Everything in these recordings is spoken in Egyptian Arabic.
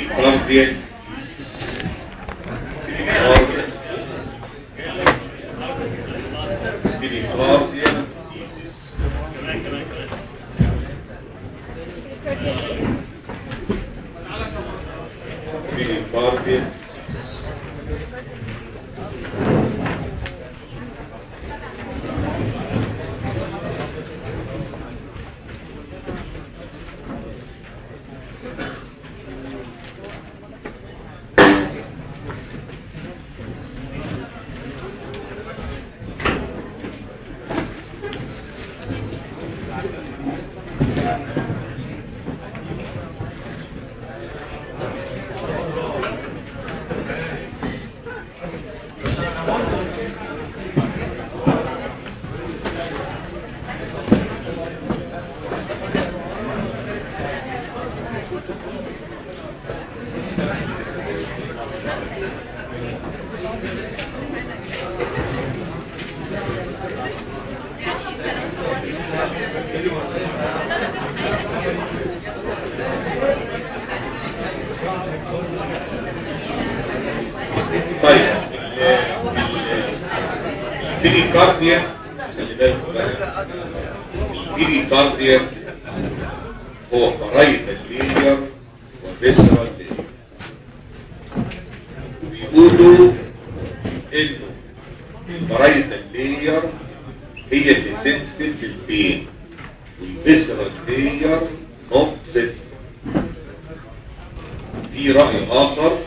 كارديان كارديان كارديان طيب البيريكارديا خلي بالكم بقى البيريكارديا هو برايت الليجر وفيسرال ليجر وبيقولوا انه البرايت الليجر هي اللي سنسيتيف للبين والفيسرال ليجر نوت سنسيتيف في رأي آخر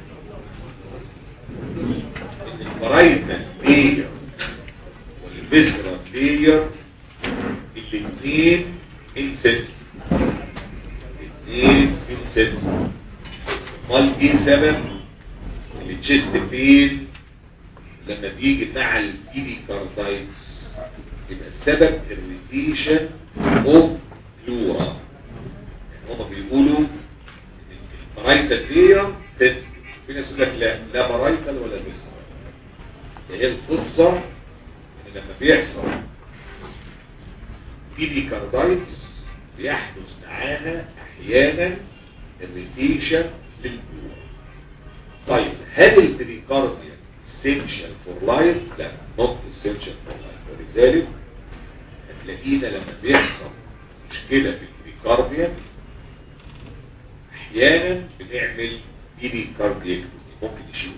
ان البرايتال لير والفيسرال لير الاثنين انسنسيتيف الاثنين انسنسيتيف امال ايه سبب التشيست بين لما بيجي مع البيريكاردايتس يبقى السبب الريتيشن اوف بلورا يعني هما بيقولوا ان البرايتال لير سنسيتيف في ناس يقول لك لا لا برايتال ولا فيسرال هي القصة ان لما بيحصل بيريكاردايتس بيحدث معاها احيانا الريتيشن للبلور طيب هل البريكارديا essential for life؟ لا not essential for life ولذلك هتلاقينا لما بيحصل مشكلة في البريكارديا احيانا بنعمل بيريكارديا ممكن نشيله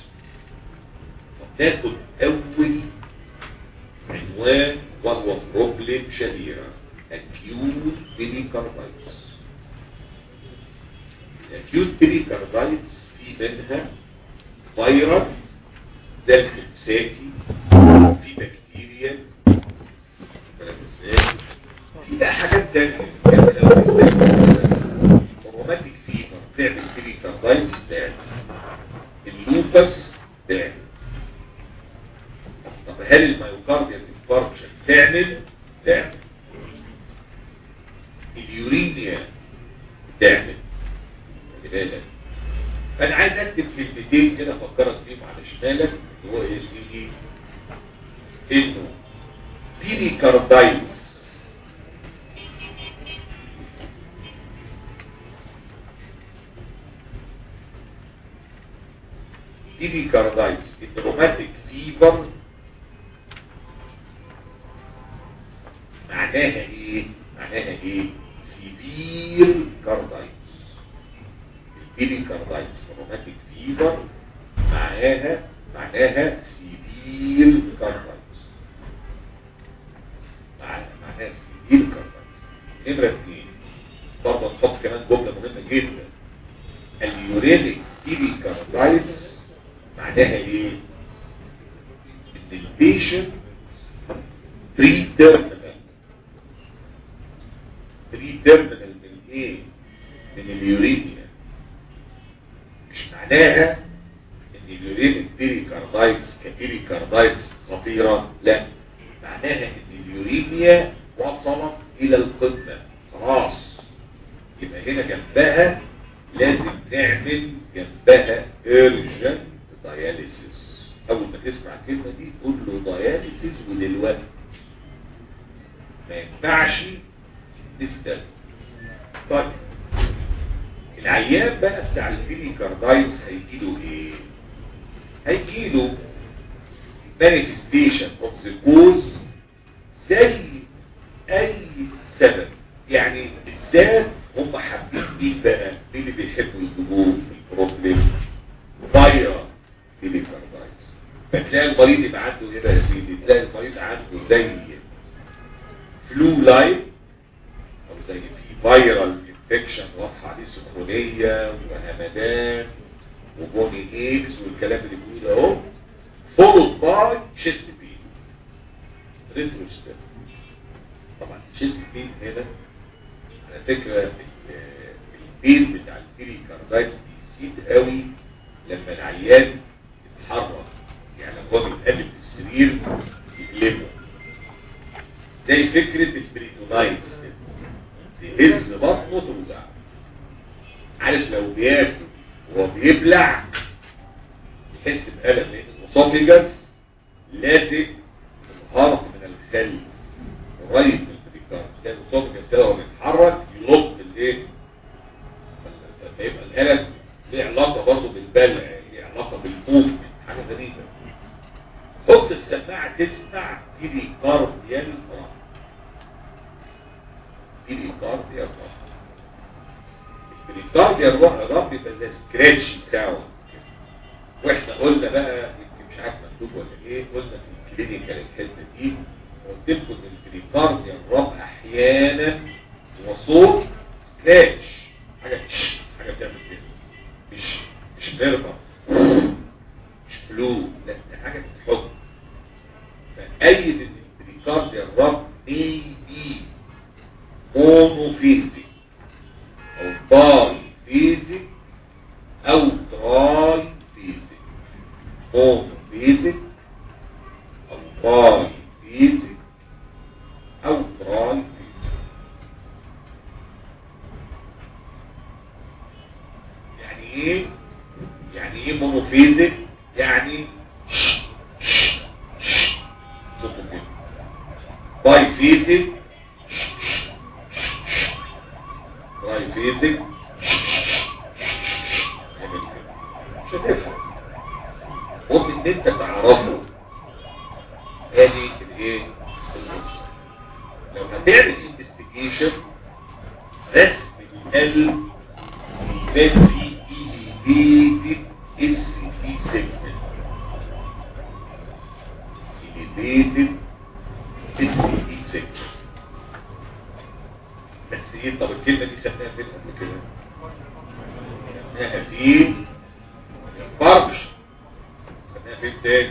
ناخد اول عنوان وهو بروبلم شهيرة acute pericarditis acute pericarditis في منها فيروس زي الخمساكي في بكتيريا في بقى حاجات تانية روماتيك فيبر تعمل بيريكاردايتس تعمل اللوبس تعمل طب هل الميوكارديال انفاركشن تعمل تعمل اليورينيا تعمل خلي بالك فانا عايز اكتب كلمتين كده افكرك بيهم على شمالك اللي هو ايه سيدي انه بيريكاردايتس بيريكاردايتس الروماتيك فيبر معناها ايه معناها ايه سيفير كاردايتس البيريكاردايتس روماتيك فيبر معناها معناها سيفير كاردايتس معناها معناها سيفير كاردايتس نمرة اثنين برضه نحط كمان جملة مهمة جدا اليورينيك بيريكاردايتس معناها ايه ان البيشنت بري تيرمينال بري تيرمينال من ايه من اليورينيا مش معناها ان اليورينيك بيريكاردايتس كبيريكاردايتس خطيرة لا معناها ان اليورينيا وصلت الى القمة خلاص يبقى هنا جنبها لازم نعمل جنبها urgent dialysis اول ما تسمع الكلمة دي قول له dialysis ودلوقتي ما ينفعش نستنى طيب العيان بقى بتاع البيريكاردايتس هيجيله ايه هيجيله manifestation of the cause زي اي سبب يعني بالذات هم حابين مين بقى مين اللي بيحبوا يجيبوه في البروبلم فايرا بيريكاردايتس فتلاقي المريض يبقى عنده ايه بقى يا سيدي تلاقي المريض عنده زي فلو لايف او زي في فايرال انفكشن واضحه عليه سخونيه وهمدان وبوني ايكس والكلام اللي بيقوله اهو فولد باي تشيست بين ريتروستيب طبعا التشيست بين هنا على فكره البين بتاع البيريكاردايتس بيزيد قوي لما العيان يتحرك يعني لما هو بيتقلب في السرير يقلبه زي فكرة البريتونايتس تهز بطنه توجع عارف لو بياكل وهو بيبلع يحس بألم لأن الأسوفيجاس لازق الهرط من الخل قريب من البريكارد تلاقي الأسوفيجاس كده وهو بيتحرك يلط الايه فيبقى الألم ليه علاقة برضه بالبلع ليه علاقة بالموفمنت حاجة غريبة حط السماعة تسمع بريكارديال رب بريكارديال رب البريكارديال رب يبقى زي سكراتش ساوند واحنا قلنا بقى يمكن مش عارف مكتوب ولا ايه قلنا في الكلينيكال الحته دي قلت لكم ان البريكارديال رب احيانا هو صوت سكراتش حاجه حاجه بتعمل كده مش مش نرفع مش فلو لا دي حاجه بتحط فأيد ان البريكارديال رب may be monophasic او biphasic او triphasic monophasic او biphasic او triphasic يعني ايه يعني ايه مونوفيزك يعني صوت كده باي فيزك باي فيزك مش هتفهم ممكن ان انت تعرفه ادي الايه النص لو هتعمل انفستيجيشن رسم القلب يبان فيه elevated SCT segment elevated SCT segment بس ايه طب الكلمة دي خدناها فين قبل كده خدناها في الفرش خدناها فين تاني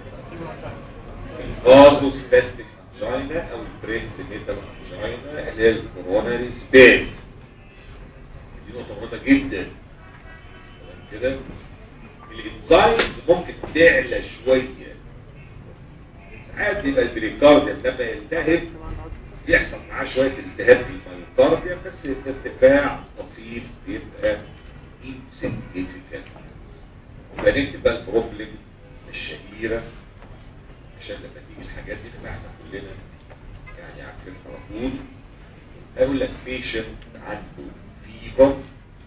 الفازو سباستيك انجينا او البرينس ميتال انجينا اللي هي الكوروناري سباز دي نقطة مهمة جدا كده الانزيمز ممكن تعلى شوية ساعات بيبقى البريكارديا لما يلتهب يحصل معاه شوية التهاب في الميوكارديا بس ارتفاع طفيف بيبقى insignificant وبنكتب بقى البروبلم الشهيرة عشان لما تيجي الحاجات دي نبقى احنا كلنا يعني عارفين على طول اقول لك بيشنت عنده فيبر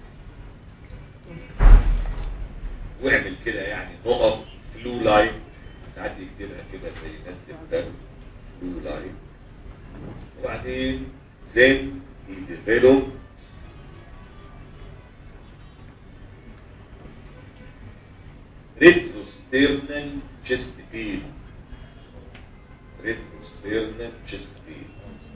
واعمل كده يعني نقط فلو لاين ساعات يكتبها كده زي ناس تكتب فلو لاين وبعدين then he developed retrosternal chest pain retrosternal chest pain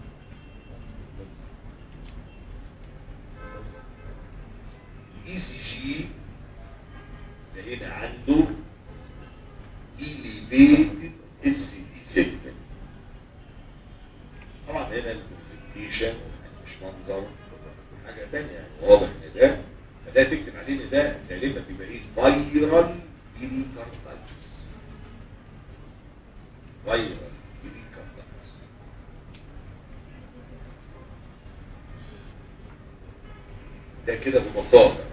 الاي سي جي لقينا عنده elevated SCD segment طبعا هنا البرزنتيشن مش منظر حاجة تانية يعني واضح ان ده فده تكتب عليه ان ده غالبا بيبقى ايه فايرال بيريكاردايتس فايرال بيريكاردايتس ده كده ببساطة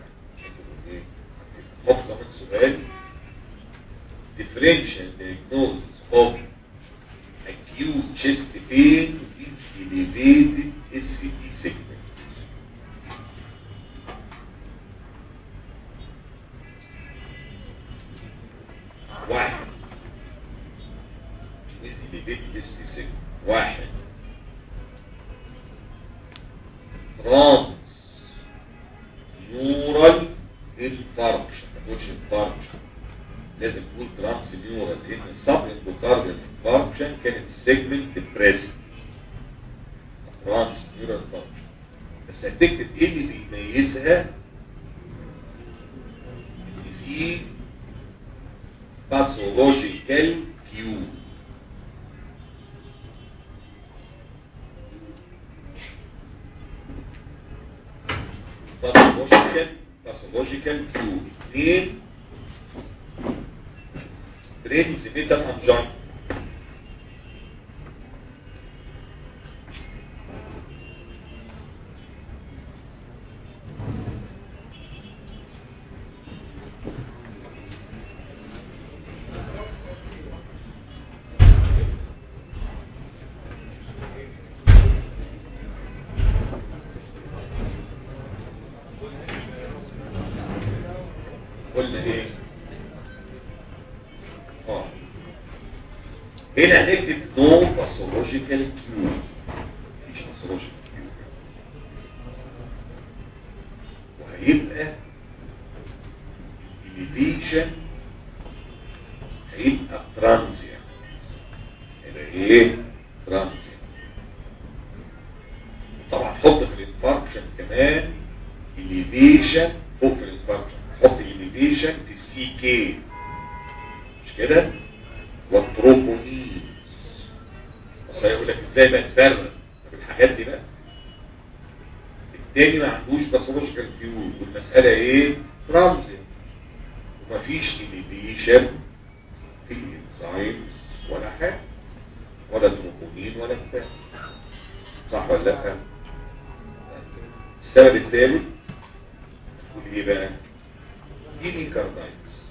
نقطة من سؤال differential diagnosis of acute chest pain with elevated SCD segment واحد ميز إليفيت اسم سيجمنت واحد ترانس نورال انفاركشن ما تقولش انفاركشن لازم تقول ترانس نيورال لان السب اندوكارديال انفاركشن كانت سيجمنت بريست ترانس نيورال انفاركشن بس هتكتب ايه اللي بيميزها ان في باثولوجيكال كيو باثولوجيكال باثولوجيكال كيو اثنين برين سيميتال انجين قلنا ايه اه هنا هنكتب نو باثولوجيكال كيو مفيش باثولوجيكال كيو وهيبقى الإليفيشن هيبقى ترانزيان يبقى ايه ترانزيان طبعا حط في الانفاركشن كمان الإليفيشن فوق في الانفاركشن حط الإليفيشن في السي كي مش كده والتروبونين بس هيقول لك ازاي بقى نفرق طب الحاجات دي بقى التاني ما عندوش باثولوجيكال كيو والمسألة ايه ترانزيت ومفيش اليفيشن في الانزيمز ولا حاجة ولا تروبونين ولا بتاع صح ولا لا السبب الثالث تقول ايه بقى هيميكاردايتس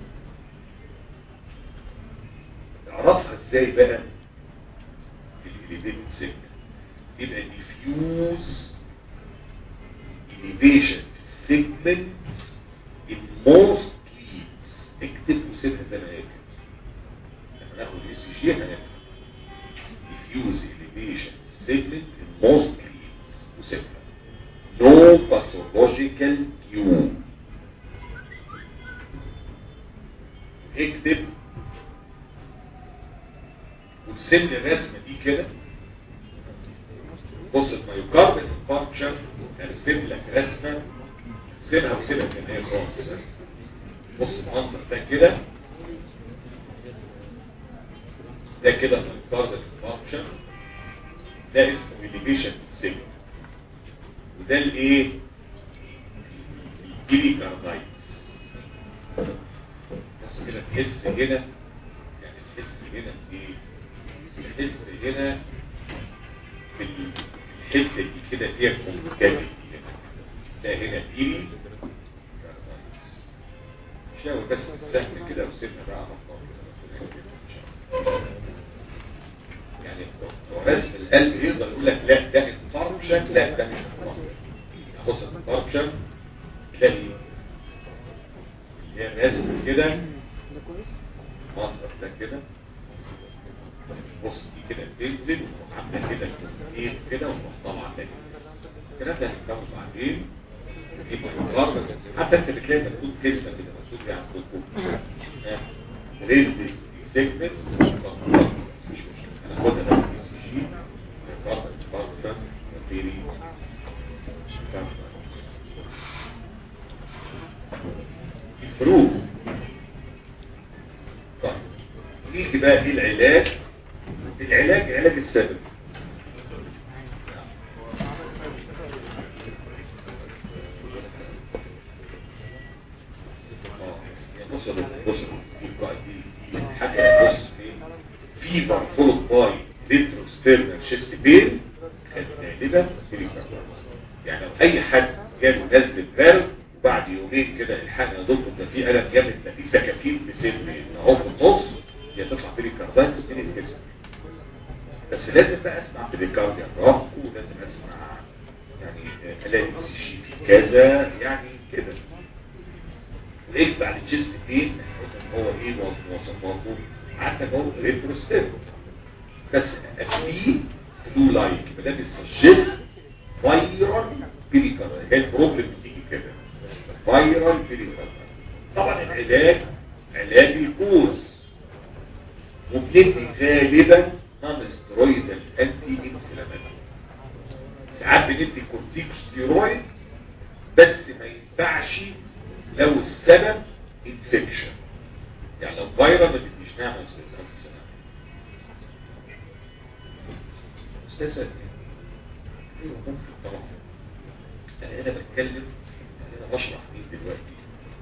تعرفها ازاي بقى الاليفيتد سيجنال يبقى ديفيوز elevation segment in most leads اكتب وسيبها زي ما هي كده لما ناخد الاس جي هنفهم diffuse elevation segment in most leads وسيبها no pathological cue اكتب وتسيب لي الرسمه دي كده بص الميوكارد الفانكشن ارسم لك رسمه سيبها وسيبها كان هي خالص بص المنظر ده كده ده كده الميوكارد الفانكشن ده اسمه elevation سيجنال وده الايه الجيلي كاردايتس بص كده تحس هنا يعني تحس هنا ايه تحس هنا في الحته دي كده فيها كونكافيتي ده هنا بيلي شاور بس السهم كده وسيبنا بقى على الله يعني لو رسم القلب يقدر يقول لك لا ده انفاركشن لا ده مش انفاركشن خص الانفاركشن تلاقي هي رسم كده منظر ده كده بص دي كده بتنزل وتروح عامله كده ايه كده وتروح طالعه تاني الكلام ده هنفهمه بعدين يبقى مقرر حتى انت بتلاقي مكتوب كلمه كده مكتوب يعني عندكم ريز دي سيجمنت مش مشكله انا هاخدها بقى في السي جي مقرر مقرر ثيري الفروق طيب نيجي بقى ايه العلاج العلاج علاج السبب بص بص دي حاجه بص فيبر فولد باي ريتروستيرنال شيست بين غالبا يعني لو اي حد جاله نزله برد وبعد يومين كده الحقنا يا دكتور ده في الم جامد ده في سكاكين في سن اهو في النص يا تطلع بريكاردايتس من الجسم بس لازم بقى اسمع بريكارديا رق ولازم اسمع يعني الاقي سي جي في كذا يعني كده اكتب على التشيست بين هو ايه مواصفاته حتى هو ريتروستيب بس في فلو لايك يبقى ده بيسجست فايرال بيريكال هي البروبلم بتيجي كده فايرال بيريكال طبعا العلاج علاج الكوز وبندي غالبا نون سترويدال انتي انفلاماتوري ساعات بندي كورتيكوستيرويد بس ما ينفعش لو السبب انفكشن يعني لو فيروس ما تديش نعم يا استاذ ألف سنة استاذ سنة ايه ممكن طبعا انا هنا بتكلم انا بشرح مين دلوقتي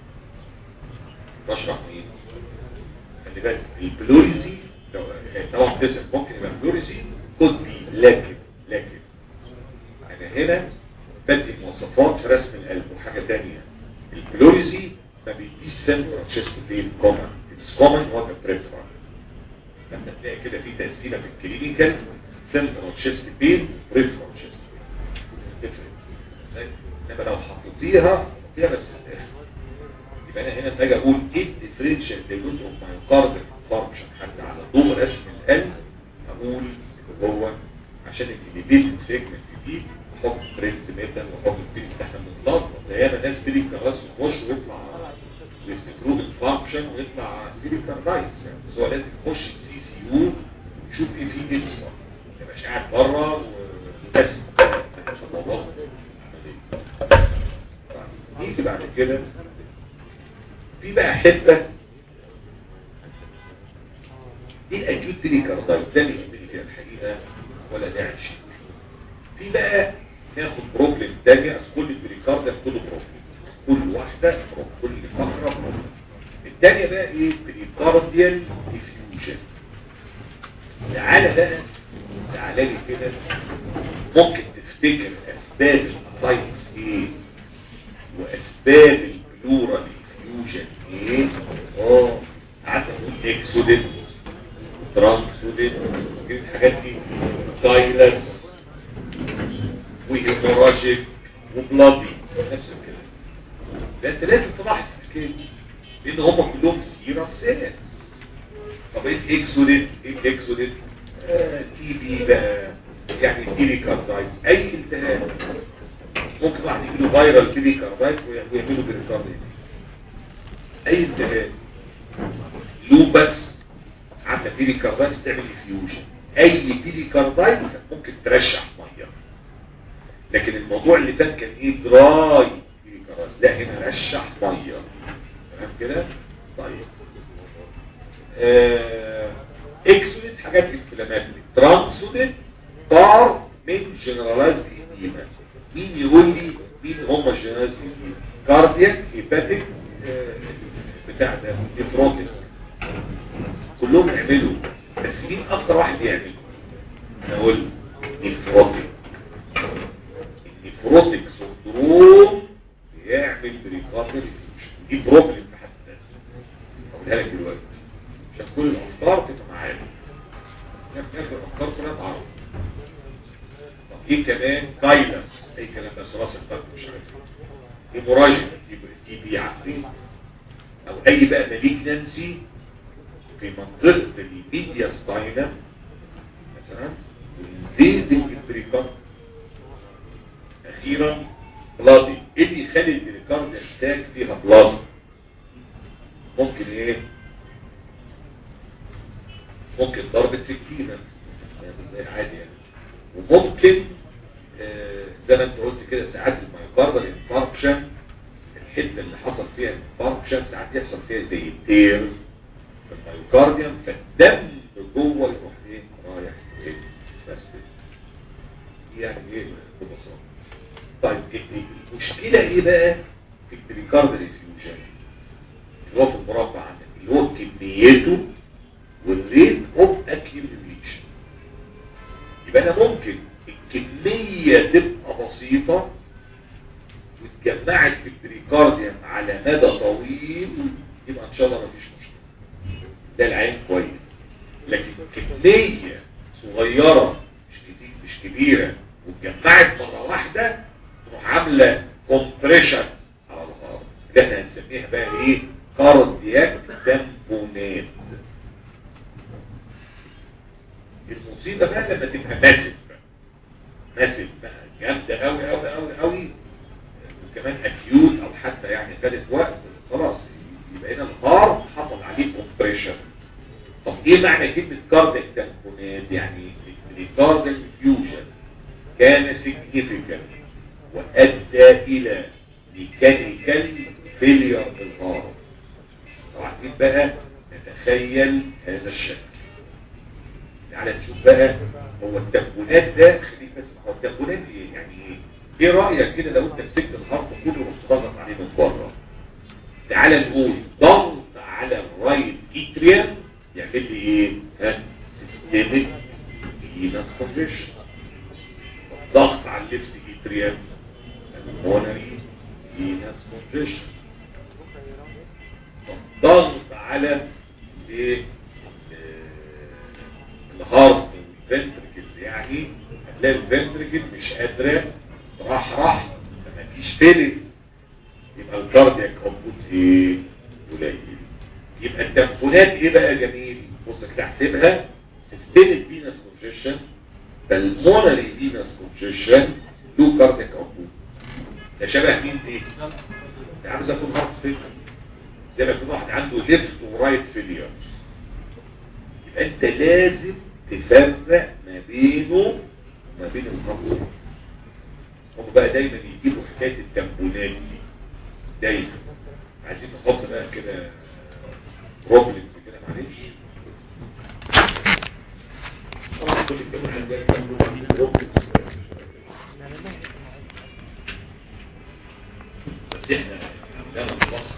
بشرح مين خلي بالك البلوريزي لو طبعا تسأل ممكن يبقى البلوريزي could be لكن لكن انا هنا بدي مواصفات في رسم القلب وحاجة تانية البلوريزي ما بيديش سنترال تشيست بين كومن اتس كومن وات بريفرال لما تلاقي كده في تقسيمه في الكلينيكال سنترال تشيست بين بريفرال تشيست بين تفرق انما لو حطيتيها حطيها بس الاخر يبقى انا هنا باجي اقول ايه الديفرنشال ديلوز اوف مايوكاردال فانكشن حتى على ضوء رسم القلب اقول اللي هو عشان الانيبيتد سيجمنت دي نحط برنس ميتال ونحط الفيلم تحت المطلق وتلاقيها ناس بيلي كراس يخش ويطلع ويفتكروه الفانكشن ويطلع بيلي كاردايتس يعني بس هو لازم يخش السي سي يو ويشوف ايه فيه جسم ما يبقاش قاعد بره وبس نيجي بعد كده في بقى حته دي الاكيوت بيلي كاردايتس ده اللي يهمني فيها الحقيقه ولا داعي شيء في بقى ناخد بروبلم تانية كل البريكارديا كله بروبلم كل واحدة كل فقرة بروبلم التانية بقى ايه بريكارديال ديفيوجن تعالى بقى تعالى لي كده ممكن تفتكر اسباب الساينس ايه واسباب البلورال ديفيوجن ايه اه قعدت اقول اكسودين ترانسودين الحاجات دي تايلس وهيموراجيك وبلادي نفس الكلام ده انت لازم تلاحظ الكلام لان هم كلهم سيرة سيلز طب ايه اكسوديت ايه اكسوديت آه تي بي بقى يعني تيبي كاردايت اي التهاب ممكن واحد يجيله فيرال تيبي كاردايت ويعملوا بريكاردايت اي التهاب لوبس عندك تيبي كاردايت تعمل فيوجن اي تيبي كاردايت ممكن ترشح ميه لكن الموضوع اللي فات كان ايه دراي كراس لا هنا رشح ميه تمام كده طيب آه اكسودت حاجات انفلاماتوري ترانسودت طار من جنرالايز ايديما مين يقول لي مين هم الجنرالايز ايديما كاردياك هيباتيك آه بتاع ده نفروتيك كلهم يعملوا بس مين اكتر واحد يعمل انا اقول نفروتيك النفروتيك سندروم بيعمل بريكارديال دي بروبلم في حد ذاتها اقولها لك دلوقتي عشان كل الافكار تبقى معانا ناخد الافكار كلها تعرف طب ايه كمان كايلس اي كلام بس راس القلب مش عارف ايه هيموراجيك تي بي عارفين او اي بقى ماليجنانسي في منطقه الميديا ستاينا مثلا وينزيد البريكارد اخيرا بلادي ايه اللي يخلي البريكارد يحتاج فيها بلادي ممكن ايه ممكن ضربة سكينة يعني زي عادي يعني وممكن آه زي ما انت قلت كده ساعات المايوكاردال انفاركشن الحته اللي حصل فيها انفاركشن ساعات يحصل فيها زي التير في المايوكارديوم فالدم جوه يروح ايه رايح ايه بس يعني ايه ببساطه طيب المشكله ايه بقى في البريكاردال انفيوجن اللي هو في المربع عندك اللي هو كميته والريت اوف اكيوميليشن يبقى انا ممكن الكمية تبقى بسيطة واتجمعت في البريكارديوم على مدى طويل يبقى ان شاء الله مفيش مشكلة ده العين كويس لكن كمية صغيرة مش كتير مش كبيرة واتجمعت مرة واحدة تروح عاملة كومبريشن على الغار اللي احنا هنسميها بقى ايه كاردياك تامبونات المصيبة بقى لما تبقى ماسف بقى ماسف بقى جامدة قوي قوي قوي قوي وكمان اكيوت او حتى يعني خدت وقت خلاص يبقى هنا الهارت حصل عليه كومبريشن طب ايه معنى كلمة كاردياك تامبونات يعني الكاردياك فيوجن كان significant وادى الى ميكانيكال فيلير الهارت لو عايزين بقى نتخيل هذا الشكل تعالى نشوف بقى هو التنبونات ده خليك بس هو التنبونات ايه يعني ايه ايه رايك كده لو انت مسكت الهارت كله ورحت ضغط عليه من بره تعالى نقول ضغط على الرايت اتريم يعمل لي ايه ها سيستميك فينس كونجيشن ضغط على الليفت اتريم المونري فينس كونجيشن ضغط على ايه الهارت والفنتركلز يعني هتلاقي الفنتركل مش قادرة راح راح فما فيش فيلم يبقى الكاردياك اوتبوت ايه قليل يبقى التنفونات ايه بقى جميل بص كده احسبها سيستميك فينس كونجيشن بالمونري فينس كونجيشن له كاردياك اوتبوت ده شبه مين دي؟ ده عاوز اكون هارت فيلم زي ما يكون واحد عنده ليفت ورايت فيلير يبقى انت لازم تفرق ما بينه وما بين الخمس هم بقى دايما يجيبوا حكاية التنبونات دي دايما عايزين نحط بقى كده بروبلمز كده معلش طبعا كل الجماعة ده كانوا بروبلمز بس احنا عندنا الفصل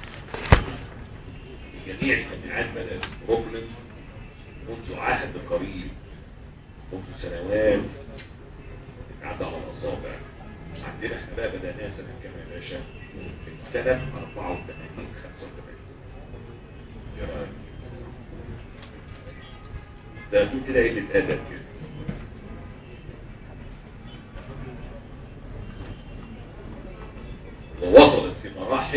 جميع الجامعات بدأت بروبلمز منذ عهد قريب منذ سنوات تتعدى على الأصابع عندنا احنا بقى بدأناها سنة كام يا باشا من سنة 84 85 ايه رأيك؟ ده تقول كده قلة أدب كده ووصلت في مراحل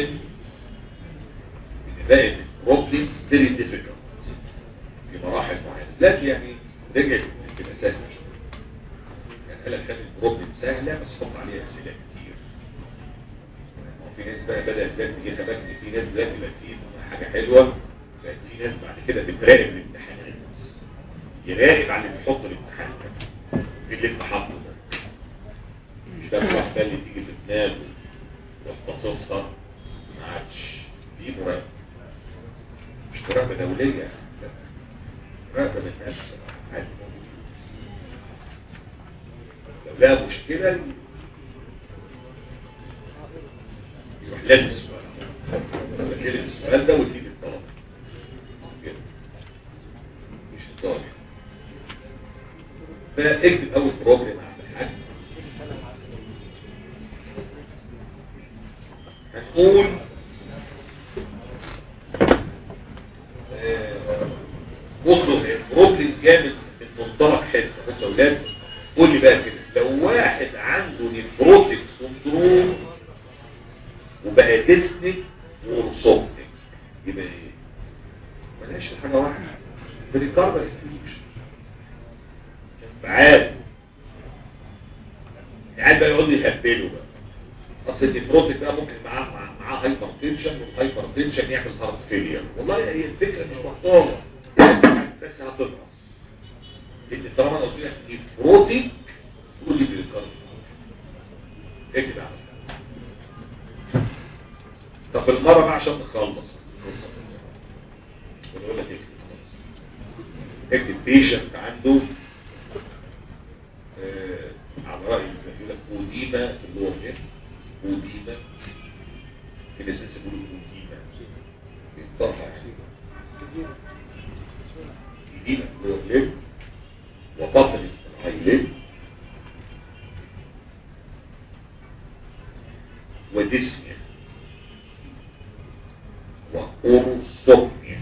ان بقت البروبلم فيري ديفيكولت في مراحل معينه لكن يعني رجعت تبقى سهله شويه يعني قال لك البروبلم سهله بس حط عليها اسئله كتير في ناس بقى بدات دلوقتي تيجي خباك ان في ناس دلوقتي بقت في حاجه حلوه بقت في ناس بعد كده بتراقب الامتحانات يراقب على اللي بيحط الامتحان ده اللي انت حاطه ده مش ده واحد اللي تيجي في دماغه واختصاصها ما عادش دي مراقبه مش مراقبه دوليه مراقبه من نفس عادي لو لها مشكله يروح لابس السؤال لكن السؤال ده ويجيب الطلب كده مش الطالب فاكتب اول بروجرام عند الحاج هنقول اخرج بروبلم جامد من منطلق حته بص يا اولاد قول لي بقى كده لو واحد عنده نيفروتيك سندروم وبقى ديسني ورصوبتك يبقى ايه ملهاش حاجه واحده بريكاردر انفيوجن فعال قاعد بقى يقعد يهبله بقى اصل النيفروتيك بقى ممكن معاه معاه معاه هايبر تنشن والهايبر تنشن يعمل هارت فيلير والله هي الفكره مش محتاره بس هتنقص لان طالما انا قلت لك نيفروتيك تقول لي بريكاردر اكتب على طب بالمره بقى عشان نخلص ونقول لك اكتب اكتب بيشنت عنده آه على رأي يقول لك أوديما في اللور جيم أوديما في ناس لسه بيقولوا أوديما بيطرح أوديما في اللور جيم وبطل الهايلين وديسنيا وأورثوميا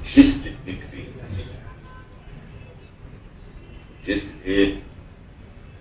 وكونجستد نيكرين كونجستد ايه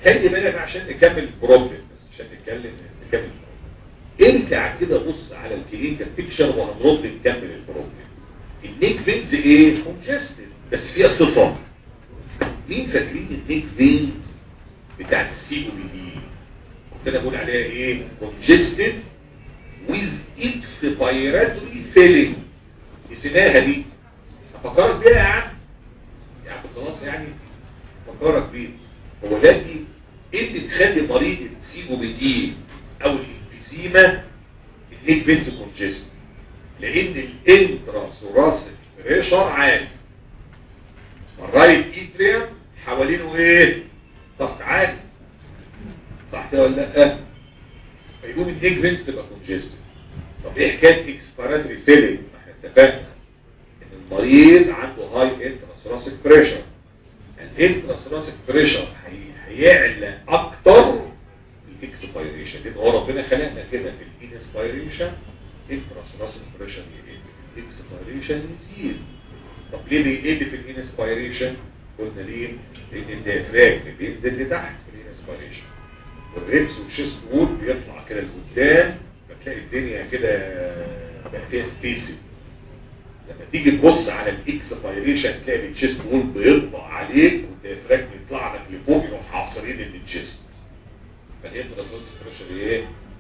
خلي بالك عشان نكمل البروبلم بس عشان نتكلم نكمل البروبلم ارجع كده بص على الكلينيكال بيكتشر وهنرد نكمل البروبلم النيك فينز ايه كونجستد بس فيها صفه مين فاكرين النيك فينز بتاعت السي او بي دي كنت انا بقول عليها ايه كونجستد with expiratory filling نسيناها دي افكرك بيها يا عم يعني خلاص يعني افكرك بيها هو دلوقتي ايه اللي تخلي مريض السي او بي دي او الانفيزيما النيك فينز كونجستد لان الانترا ثوراسيك بريشر عالي الرايت ايتريم حوالينه ايه ضغط عالي صح كده ولا لا فيقوم النيك فينز تبقى كونجستد طب ايه حكايه اكسبيراتوري فيلينج احنا اتفقنا ان المريض عنده هاي انترا ثوراسيك بريشر الانترا ثوراسيك بريشر هيعلى اكتر الاكسبيريشن لان هو ربنا خلقنا كده في الانسبيريشن انتراسوراسيك بريشر يقل الاكسبيريشن يزيد طب ليه بيقل في الانسبيريشن قلنا ليه لان الديافراجم بينزل لتحت في الانسبيريشن والريبس والشيست وول بيطلع كده لقدام فتلاقي الدنيا كده بقى فيها سبيسنج لما تيجي تبص على الاكسبيريشن تلاقي الشيست وول بيطبع عليك والديافراجم يطلع لك لفوق يروح حاصرين الشيست فالانتراسوراسيك بريشر ايه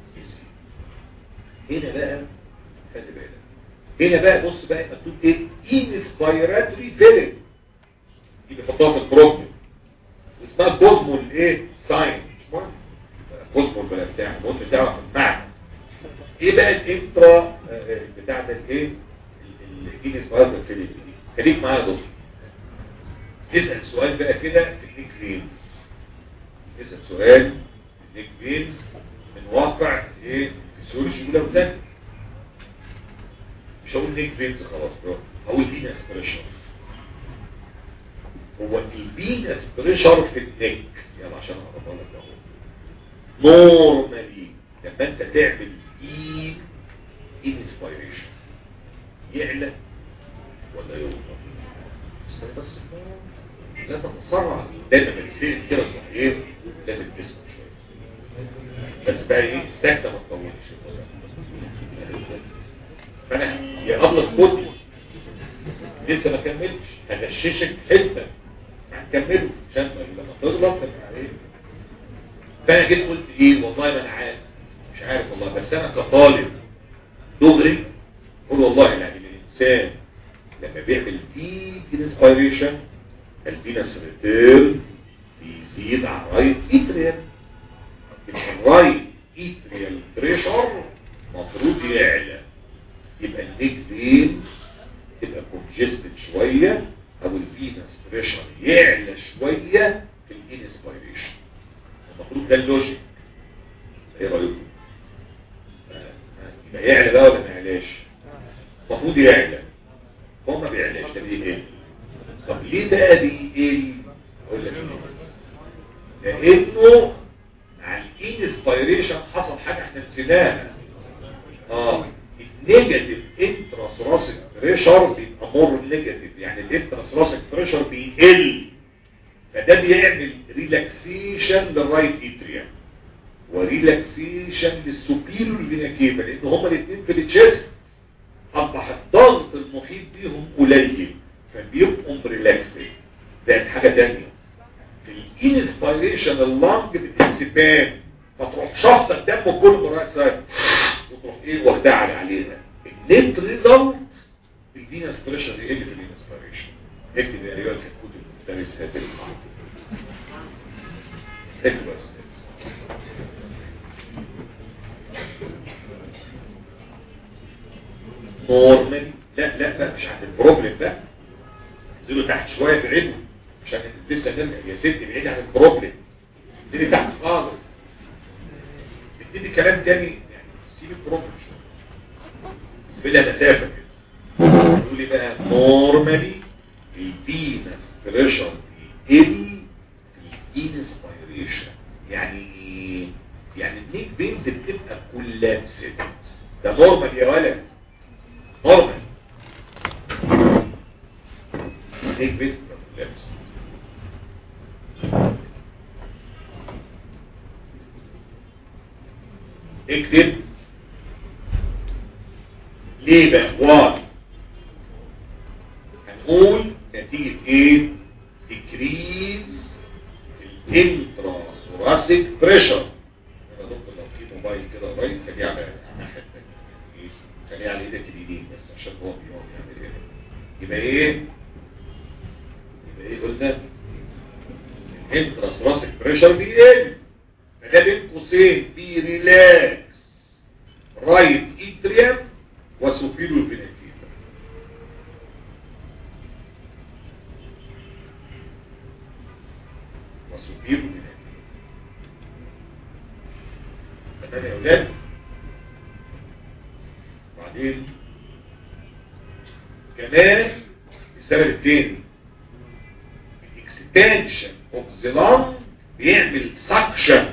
هنا بقى خلي بالك هنا بقى بص بقى مكتوب ايه انسبيراتوري فيلم دي بيحطوها في البروبلم اسمها كوزمول ايه ساين مش مهم كوزمول بلا بتاع المهم بتاعه في المعنى ايه بقى الانترا بتاع ده الايه الانسبيراتوري فيلم دي خليك معايا يا دكتور نسال سؤال بقى كده في النيك فينز نسال سؤال في النيك فينز من واقع ايه فيسيولوجي اولى وثانيه مش هقول نيك فينز خلاص برو هقول فينس بريشر هو الفينس بريشر في النيك يلا عشان اقربها لك اهو نورمالي لما انت تعمل ديب انسبيريشن يعلى ولا يوطى استنى بس لا تتسرع دايما بتسير كده صحيح لازم تسمع شويه بس بقى ايه السكته ما تطولش فانا يا ابلص كودي لسه ما كملتش هغششك حته هنكمله عشان لما تغلط تبقى ايه فانا جيت قلت ايه والله ما انا عارف مش عارف والله بس انا كطالب دغري قول والله يعني الانسان لما بيعمل ديب انسبيريشن الفينس ريتيرن بيزيد على الرايت اتريال الرايت اتريال بريشر المفروض يعلى يبقى النيك فين تبقى كونجستد شوية او الفينس بريشر يعلى شوية في الانسبيريشن المفروض ده اللوجيك ايه رايكم يبقى يعلى بقى ولا ما يعلاش المفروض يعلى هو ما بيعلاش ده بيقل طب ليه بقى بيقل اقول لك ليه لانه على الانسبيريشن حصل حاجه احنا نسيناها اه النيجاتيف انتراسوراسيك بريشر بيبقى مور نيجاتيف يعني الانتراسوراسيك بريشر بيقل فده بيعمل ريلاكسيشن للرايت اتريا وريلاكسيشن للسوبيريور فينا كيفا لان هما الاثنين في التشيست اصبح الضغط المحيط بيهم قليل فبيبقوا ريلاكسنج زائد حاجه ثانيه في الانسبيريشن اللنج بتنسبان فتروح شفط الدم كله بالرايت سايد وتروح ايه واخدها على عليها النت ريزلت الفينس بريشر يقل في الانسبيريشن اكتب يا ايها الكتكوت المفترس هذه المعلومه اكتب بس نورمال لا لا لا مش عند البروبلم ده انزلوا تحت شويه في علم عشان لسه نرجع يا ستي بعيد عن البروبلم ابتدي تحت خالص ابتدي كلام تاني يعني سيب البروبلم شويه سيب لها مسافه كده يقول لي بقى نورمالي الفينس بريشر بيقل في الانسبيريشن يعني يعني النيك بينز بتبقى كولابسد ده نورمال يا ولد نورمال النيك بينز بتبقى كولابسد اكتب ليه بقى واي هنقول نتيجة ايه decrease الانترا ثوراسيك بريشر انا دكتور لو في موبايل كده قريب خليه على الناحيه الثانيه خليه على ايدك اليمين بس عشان هو بيقعد يعمل ايه يبقى ايه يبقى ايه قلنا الانترا ثوراسيك بريشر بيقل فده بين قوسين بيريلاكس رايت اتريم وسوبيرو فينيتيف وسوبيرو فينيتيف تمام يا اولاد بعدين كمان السبب الثاني الاكستنشن اوف ذا لانج بيعمل سكشن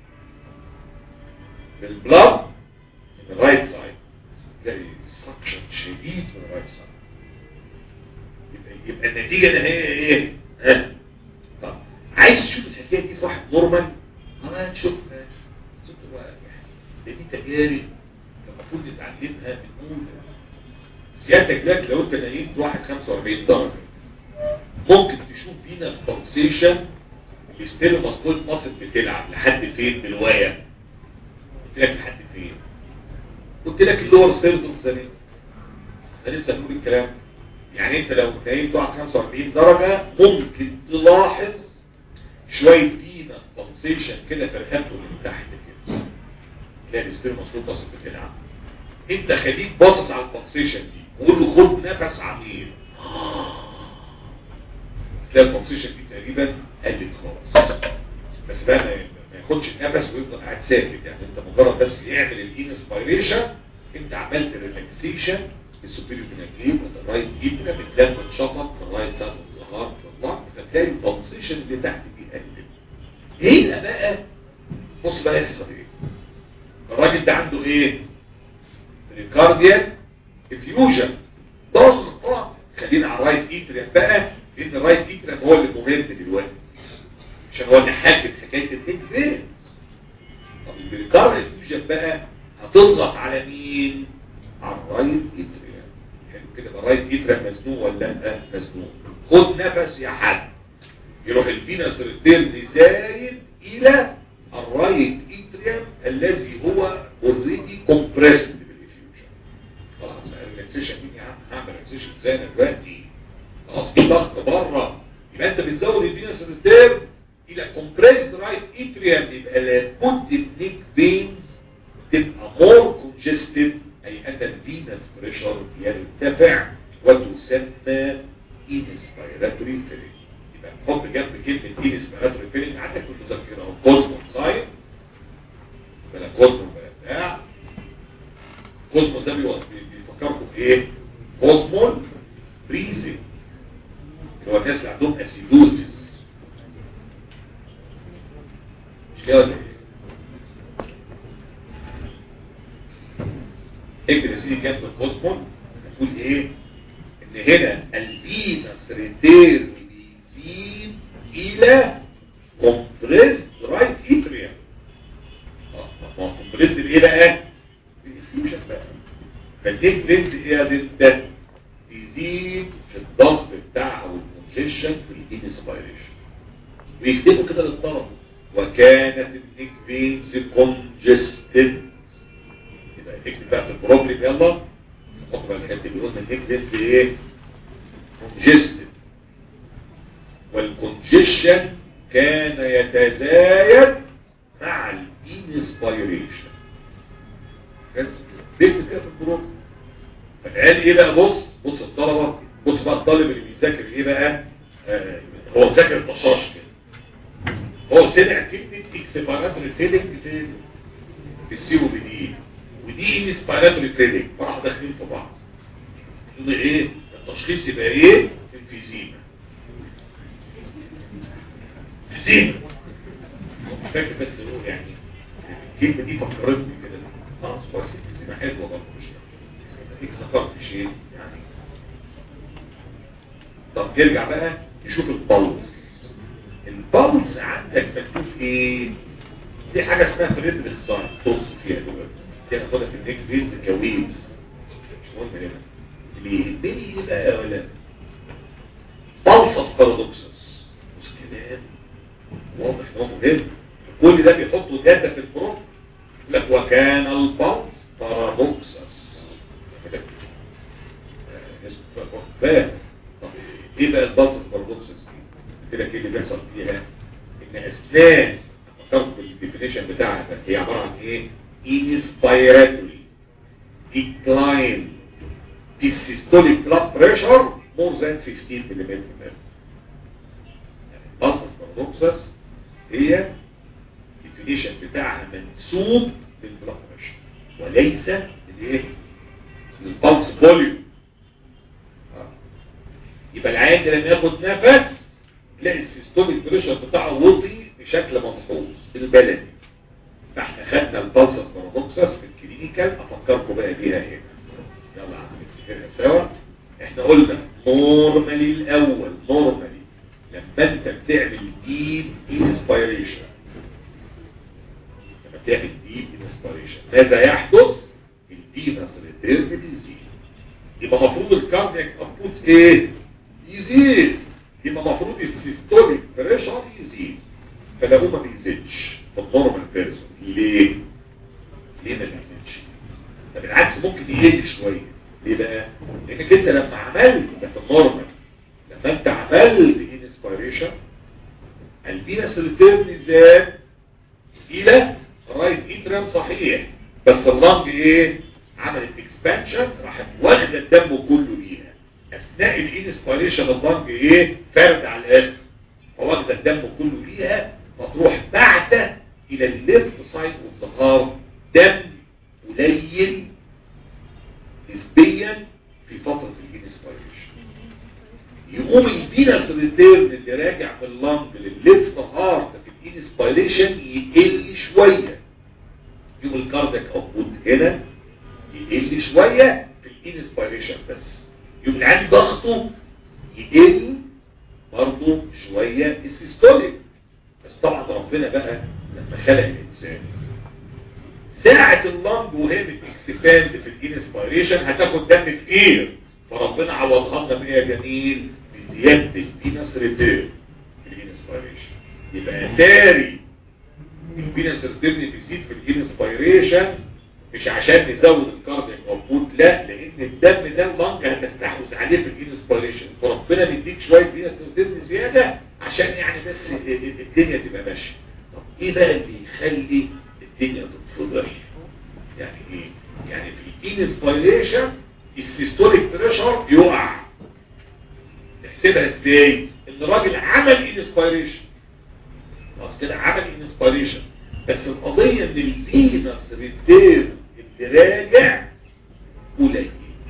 بالبلاد من الرايت سايد تلاقي سكشن شديد من الرايت سايد يبقى, يبقى النتيجه النهائيه ايه؟ ها؟ طب عايز تشوف الحكايه دي في واحد نورمال؟ اه شوف شوف ده دي تجارب المفروض نتعلمها من اولى سيادتك دلوقتي لو انت نايمت واحد 45 درجه ممكن تشوف فينا سبونسيشن بيستلم مسطول مصر بتلعب لحد فين بالوايه قلت لك لحد فين قلت لك اللور سيردوم زمان انا لسه بقول الكلام يعني انت لو نايم تقعد 45 درجه ممكن تلاحظ شويه فينا سبونسيشن كده في رقبته من تحت كده تلاقي بيستلم مسطول مصر بتلعب انت خليك باصص على البونسيشن دي وقول له خد نفس عميق تلاقي البونسيشن دي تقريبا قلت خالص بس بقى ما ما ياخدش النفس ويفضل قاعد ساكت يعني انت مجرد بس يعمل الانسبيريشن انت عملت ريلاكسيشن السوبيريور فيناكليم والرايت ايبرا بتلاقي اتشفط في الرايت سايد والظهر في الله فتلاقي البونسيشن اللي تحت دي قلت هنا بقى بص بقى يحصل ايه الراجل ده عنده ايه ريكارديال افيوجن ضغطه خلينا على الرايت ايتريم بقى لان الرايت ايتريم هو اللي مهم دلوقتي عشان هو اللي حدد حكايه الديك فين طب البريكارديال افيوجن بقى هتضغط على مين على الرايت ايتريم حلو كده الرايت ايتريم مزنوق ولا لا مزنوق خد نفس يا حد يروح الفينس ريتيرن زايد الى الرايت ايتريم الذي هو اوريدي كومبريسد بالافيوجن خلاص بقى الريلاكسيشن دي يا عم هعمل ريلاكسيشن ازاي انا دلوقتي خلاص في ضغط بره يبقى انت بتزود الفينس ريتيرن الى كومبريسد رايت اتريم يبقى لابد النيك فينز تبقى مور كونجستد اي ان الفينس بريشر يرتفع وتسمى انسبيراتوري فيلينج يبقى نحط جنب كلمه انسبيراتوري فيلينج عندك في المذكره اهو كوزمون ساين بلا كوزمون بلا بتاع كوزمون ده بيفكركم بايه؟ كوزمون بريزنج اللي هو الناس اللي عندهم اسيدوزيس مش كده ولا ايه؟ اكتب يا سيدي جنب الكوزمون هتقول ايه؟ ان هنا الفينس ريتيرن بيزيد الى كومبريسد رايت اتريم اه ما هو كومبريسد بايه بقى؟ بالفيوجن بقى فالديك فينز ايه يا ده يزيد في الضغط بتاعها والكونجيشن في الانسبيريشن ويكتبوا كده للطلبه وكانت النيك فينز كونجستد يبقى اكتب بقى في البروبلم يلا حط بقى الحته اللي قلنا النيك فينز ايه كونجستد والكونجيشن كان يتزايد مع الانسبيريشن بس اكتب كده في البروبلم فالعيال ايه بقى بص بص الطلبة بص بقى الطالب اللي بيذاكر ايه بقى آه هو ذاكر الطشاش كده هو سمع كلمة اكسبيراتوري فيلنج في في السي او بي دي ودي انسبيراتوري فيلنج فراح داخلين في بعض يقول ايه التشخيص يبقى ايه انفيزيما انفيزيما مش فاكر بس هو يعني الكلمة دي فكرتني كده خلاص خلاص انفيزيما حلوة برضه مش فيك ذكرت شيء يعني طب نرجع بقى نشوف البلس البلس عندك مكتوب ايه دي حاجه اسمها فريدريك ساين طص فيها دلوقتي دي هناخدها في النيك فيز كويبس مش مهم هنا اللي يهمني ايه بقى يا ولاد بالسس بارادوكسس مش كلام واضح ان هو مهم كل ده بيحطوا داتا في البروب لك وكان البلس بارادوكسس اسمه طب ايه بقى البلس بارادوكسس دي قلت لك ايه اللي بيحصل فيها ان اثناء فكرت بالديفينيشن بتاعها ده هي عباره عن ايه inspiratory decline في systolic blood pressure more than 15 mm يعني البلس بارادوكسس هي الديفينيشن بتاعها منسوب للبلاد بريشر وليس الايه للبلس فوليوم يبقى العيان ده لما ياخد نفس تلاقي السيستوليك بريشر بتاعه وطي بشكل ملحوظ بالبلدي فاحنا خدنا البلس بارادوكسس في الكلينيكال افكركم بقى بيها هنا يلا نفتكرها سوا احنا قلنا نورمالي الاول نورمالي لما انت بتعمل ديب انسبيريشن لما بتعمل ديب انسبيريشن ماذا يحدث الفينس ريتيرن بيزيد يبقى المفروض الكاردياك ابوت ايه يزيد يبقى المفروض السيستوليك بريشر يزيد فلو ما بيزيدش في النورمال بيرسون ليه ليه ما بيزيدش ده بالعكس ممكن يقل شويه ليه بقى لانك انت لما عملت ده في النورمال لما انت عملت انسبيريشن الفينس ريتيرن زاد الى رايت اترام صحيح بس اللنج ايه عملت اكسبانشن راحت واخده الدم كله ليها اثناء الانسبيريشن اللنج ايه فرد على الاخر فواخده الدم كله ليها فتروح بعده الى الليفت سايد اوف ذا هارت دم قليل نسبيا في فتره الانسبيريشن يقوم الفينس ريتيرن اللي راجع من اللنج للليفت هارت في الانسبيريشن يقل شويه يوم الكاردياك اوتبوت هنا يقل شويه في الانسبيريشن بس يوم العين ضغطه يقل برضه شويه السيستوليك بس طبعا ربنا بقى لما خلق الانسان ساعة اللنج وهي بتكسباند في الانسبيريشن هتاخد دم كتير فربنا عوضها لنا بايه يا جميل بزياده الفينس ريتيرن في الانسبيريشن يبقى تاري الفينس ريتيرن بيزيد في الانسبيريشن مش عشان نزود الكاردياك اوتبوت لا لان الدم ده اللنج هتستحوذ عليه في الانسبيريشن فربنا بيديك شويه فينس ريتيرن زياده عشان يعني بس الدنيا تبقى ماشيه طب ايه بقى اللي يخلي الدنيا تتفضح يعني ايه يعني في الانسبيريشن السيستوليك بريشر يقع تحسبها ازاي ان الراجل عمل انسبيريشن خلاص كده عمل انسبيريشن بس القضية ان الفينس ريتير اللي راجع قليل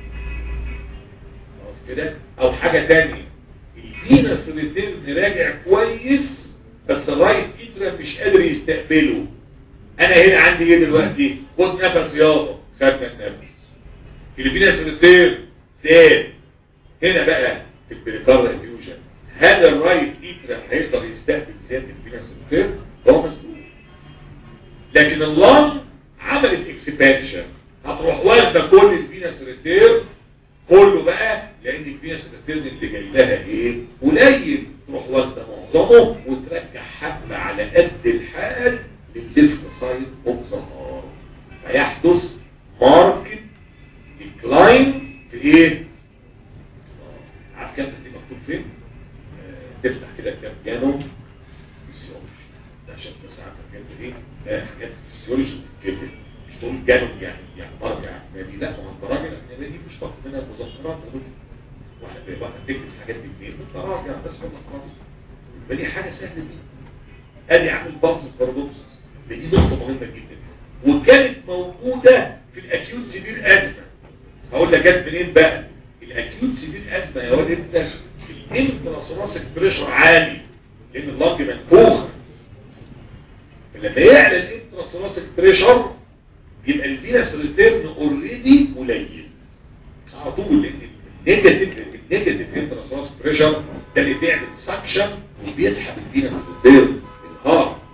خلاص كده او حاجة تانية الفينس ريتير اللي راجع كويس بس الرايت اترا مش قادر يستقبله انا هنا عندي ايه دلوقتي خد نفس يابا خدنا النفس الفينس ريتير زاد هنا بقى في البريكارد انفيوجن هل الرايت اترا هيقدر يستقبل زيادة الفينس ريتير هو مسؤول لكن اللنج عملت اكسبانشن هتروح واخده كل الفينس ريتير كله بقى لان الفينس ريتير اللي جاي لها ايه قليل تروح واخده معظمه وترجع حبه على قد الحال للليفت سايد اوف ذا هارت فيحدث ماركت ديكلاين في ايه عارف كام دي مكتوب فين آه تفتح كده كام جانوم فيسيولوجي عشان بس عارف الحاجات دي آه حاجات فيسيولوجي بتتكتب مش تقول جانوم يعني يعني برجع يعني لا ما هو براجع الاجنبيه دي مش طاقه منها المذكرات واحد واحد تكتب الحاجات دي فين براجع بس والله خلاص يبقى دي حاجه سهله دي ادي عامل بارسس بارادوكسس دي نقطه مهمه جدا وكانت موجوده في الاكيوت سيفير ازمه هقول لك جت منين بقى الاكيوت سيفير ازمه يا واد انت الانتراسوراسيك بريشر عالي لان اللنج منفوخ فلما يعلى الانتراسوراسيك بريشر يبقى الفينس ريتيرن اوريدي قليل على طول لان النيجاتيف النيجاتيف انتراسوراسيك بريشر ده اللي بيعمل سكشن وبيسحب الفينس ريتيرن الهارت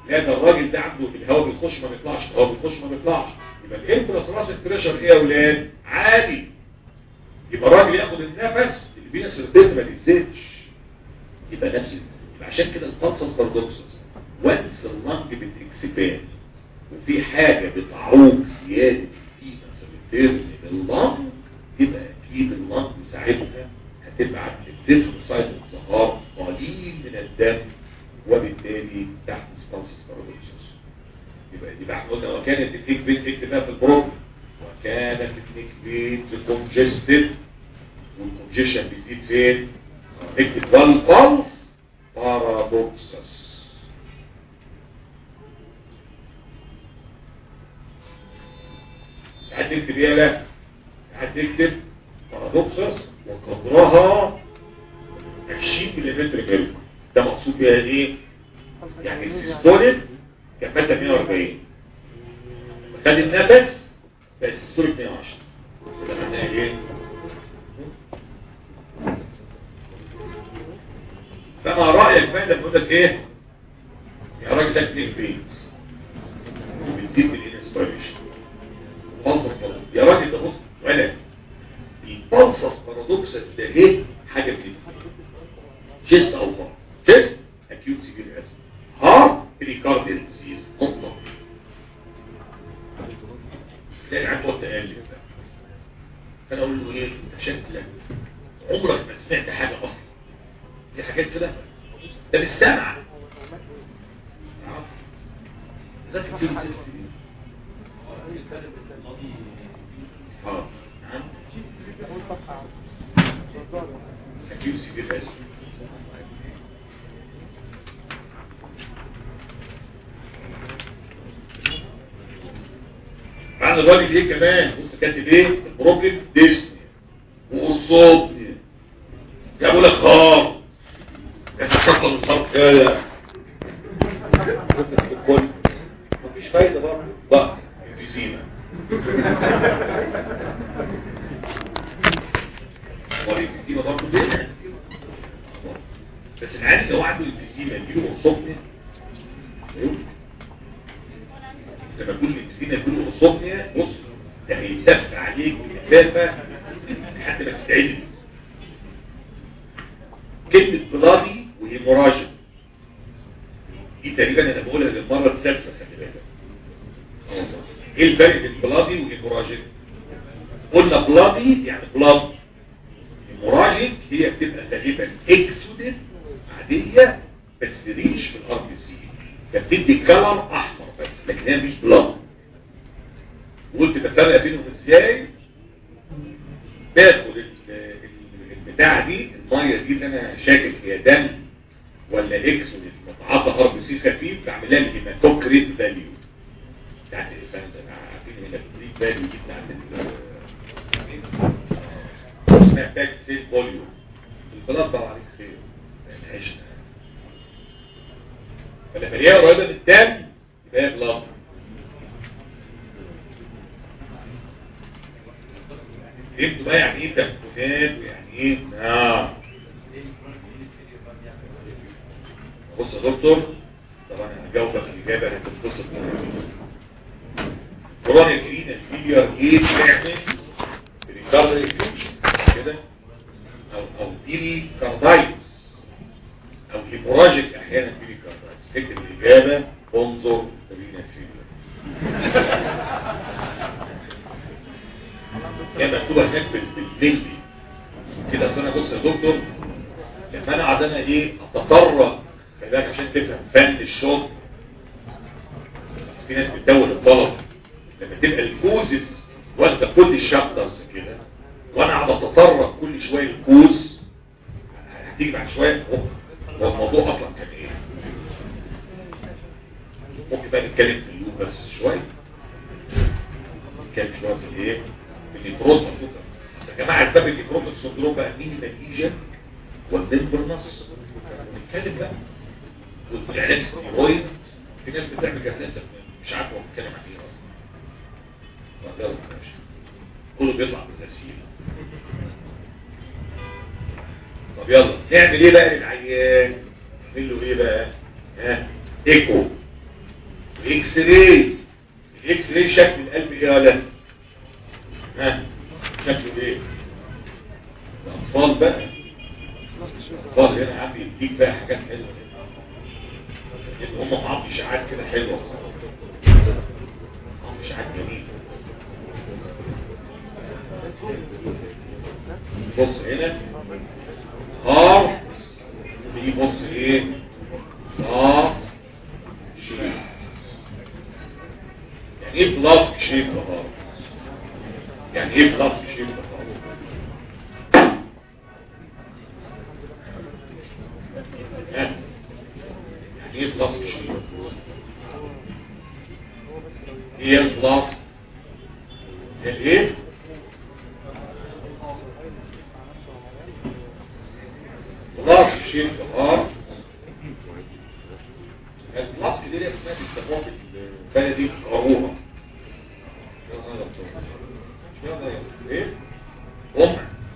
لا ده الراجل ده عنده الهواء بيخش ما بيطلعش الهواء بيخش ما بيطلعش يبقى الانتراسراسل بريشر ايه يا اولاد عالي يبقى الراجل ياخد النفس اللي بينس الدم ما بيزيدش يبقى نفس يبقى عشان كده البلسس بارادوكسس وانس اللنج بتكسبان وفي حاجة بتعوق زيادة الفينس الترم لللنج يبقى اكيد اللنج ساعتها هتبعت للدفن سايد الظهار قليل من الدم وبالتالي تحت سبانسس بارادوكسس يبقى دي بقى قلنا وكانت النيك بيت اكتبها في البروجرام وكانت النيك بيت كونجستد والكونجيشن بيزيد فين؟ اكتب والبلس بارادوكسس هتكتب ايه لا هتكتب بارادوكسس وقدرها 20 ملم ملك ده مقصود بيها ايه يعني السيستوليك كان مثلا 140 خد النفس بقى السيستوليك 110 ده معناها ايه فما رأيك بقى لما يقول لك ايه يا راجل ده كليك بيز وبتزيد بالانسبيريشن بلسس بارادوكس يا راجل ده بص ولا البلسس بارادوكسس ده ايه حاجه كده شيست او هارت شيست اكيوت سيفير اسم هارت بريكارديال ديزيز نقطه تلاقي عنده تقلب بقى فانا اقول له ايه انت شكلك عمرك ما سمعت حاجه اصلا دي حاجات كده ده بالسمع ذاك كتير اه نعم اكيد سيبير اسم معنى الراجل ايه كمان بص كاتب ايه البروبلم ديسني وقصادني جابوا لك خار يتشطر الخار كده الكل مفيش فايدة برضه بقى انفيزيما والانفيزيما برضه بينا بس العادي لو عنده انفيزيما يجيله قصادني لما يكون الانفيزيما يجيله قصادني بص ده هيتف عليك بكثافة لحد ما تتعدل كلمة بلادي وهيموراجيك دي تقريبا انا بقولها للمرة السادسة خلي بالك ايه الفرق بين بلادي وهيموراجيك قلنا بلادي يعني بلاد هيموراجيك هي بتبقى تقريبا اكسودت عادية بس ريش في الار بي سي فبتدي كلر احمر بس لكن هي مش بلاد وقلت بفرق بينهم ازاي باخد البتاعة دي المية دي اللي انا شاكك هي دم ولا اكس متعصى ار بي سي خفيف بعمل لها الهيماتوكريت فاليو بتاعت الفانت عارفين الهيماتوكريت فاليو دي بتاعت اسمها باك سيل فوليو البلاد طبعا عليك خير عشنا فلما هي قريبه من الدم يبقى هي بلاد فهمتوا بقى يعني ايه تنفسات ويعني ايه اه بص يا دكتور طبعا انا هجاوبك الاجابه اللي بتتصل قرآن الكريم الفيلير ايه بتعمل بريكاردري كده او او بيري كاردايتس او هيموراجيك احيانا بيري كاردايتس اكتب الاجابه انظر رينا فيلير هي مكتوبه هناك بالبنجي كده اصل انا بص يا دكتور لما انا قاعد انا ايه اتطرق خلي بالك عشان تفهم فن الشغل بس في ناس بتدور الطلب لما تبقى الكوزز واخده كل الشابترز كده وانا قاعد اتطرق كل شويه الكوز هتيجي بعد شويه هو الموضوع اصلا كان ايه ممكن بقى نتكلم في اللوب بس شويه نتكلم شويه في الايه في النيفروز مفروض بس يا جماعه اسباب النيفروز السندروم بقى مين النتيجه والنمبرنس نتكلم بقى والعلاج ستيرويد في ناس بتعمل جهاز مش عارف هو بيتكلم عن ايه اصلا يلا ماشي كله بيطلع بالتسهيل طب يلا نعمل ايه بقى للعيان نعمل له ايه بقى ها ايكو اكس راي الاكس راي شكل القلب ايه ولا ها شكله ايه الاطفال بقى الاطفال هنا عم يديك بقى حاجات حلوه هم معاهم اشاعات كده حلوه بصراحه معاهم اشاعات جميله بص هنا هار دي بص ايه اه شيب يعني ايه بلاسك شيب هار يعني ايه بلاسك شيب هار يعني ايه بلاسك شيب ايه البلاسك الايه بلاس شيل ظهار البلاس دي اللي اسمها بيسموها في البلدي قاروره ايه قمع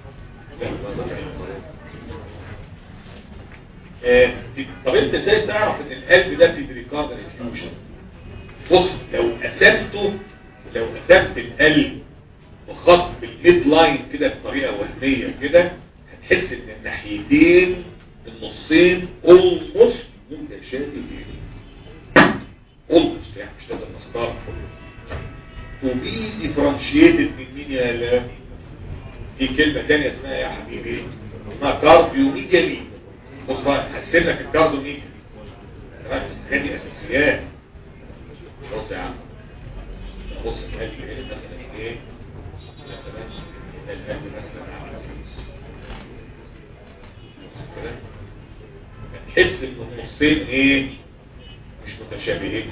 آه، طب انت ازاي تعرف ان القلب ده في بريكاردال انفيوجن بص لو قسمته لو قسمت القلب بخط بالميد لاين كده بطريقه وهميه كده هتحس ان الناحيتين النصين اولموست متشابهين اولموست يعني مش لازم نستغرب وبي ديفرنشيتد من مين يا لا في كلمه ثانيه اسمها يا حبيبي اسمها كارديوميجالي بص بقى هقسم لك الكارديوميجالي هذه اساسيات بص يا عم بص القلب هنا مثلا ايه مثلا القلب مثلا عامل كده تحس ان النصين ايه مش متشابهين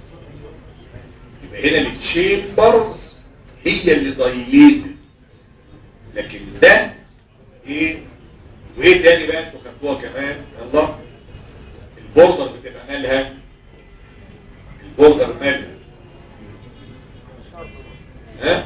يبقى هنا التشامبرز هي اللي دايليتد لكن ده ايه وايه تاني بقى انتوا خدتوها كمان يلا البوردر بتبقى مالها البوردر مالها ها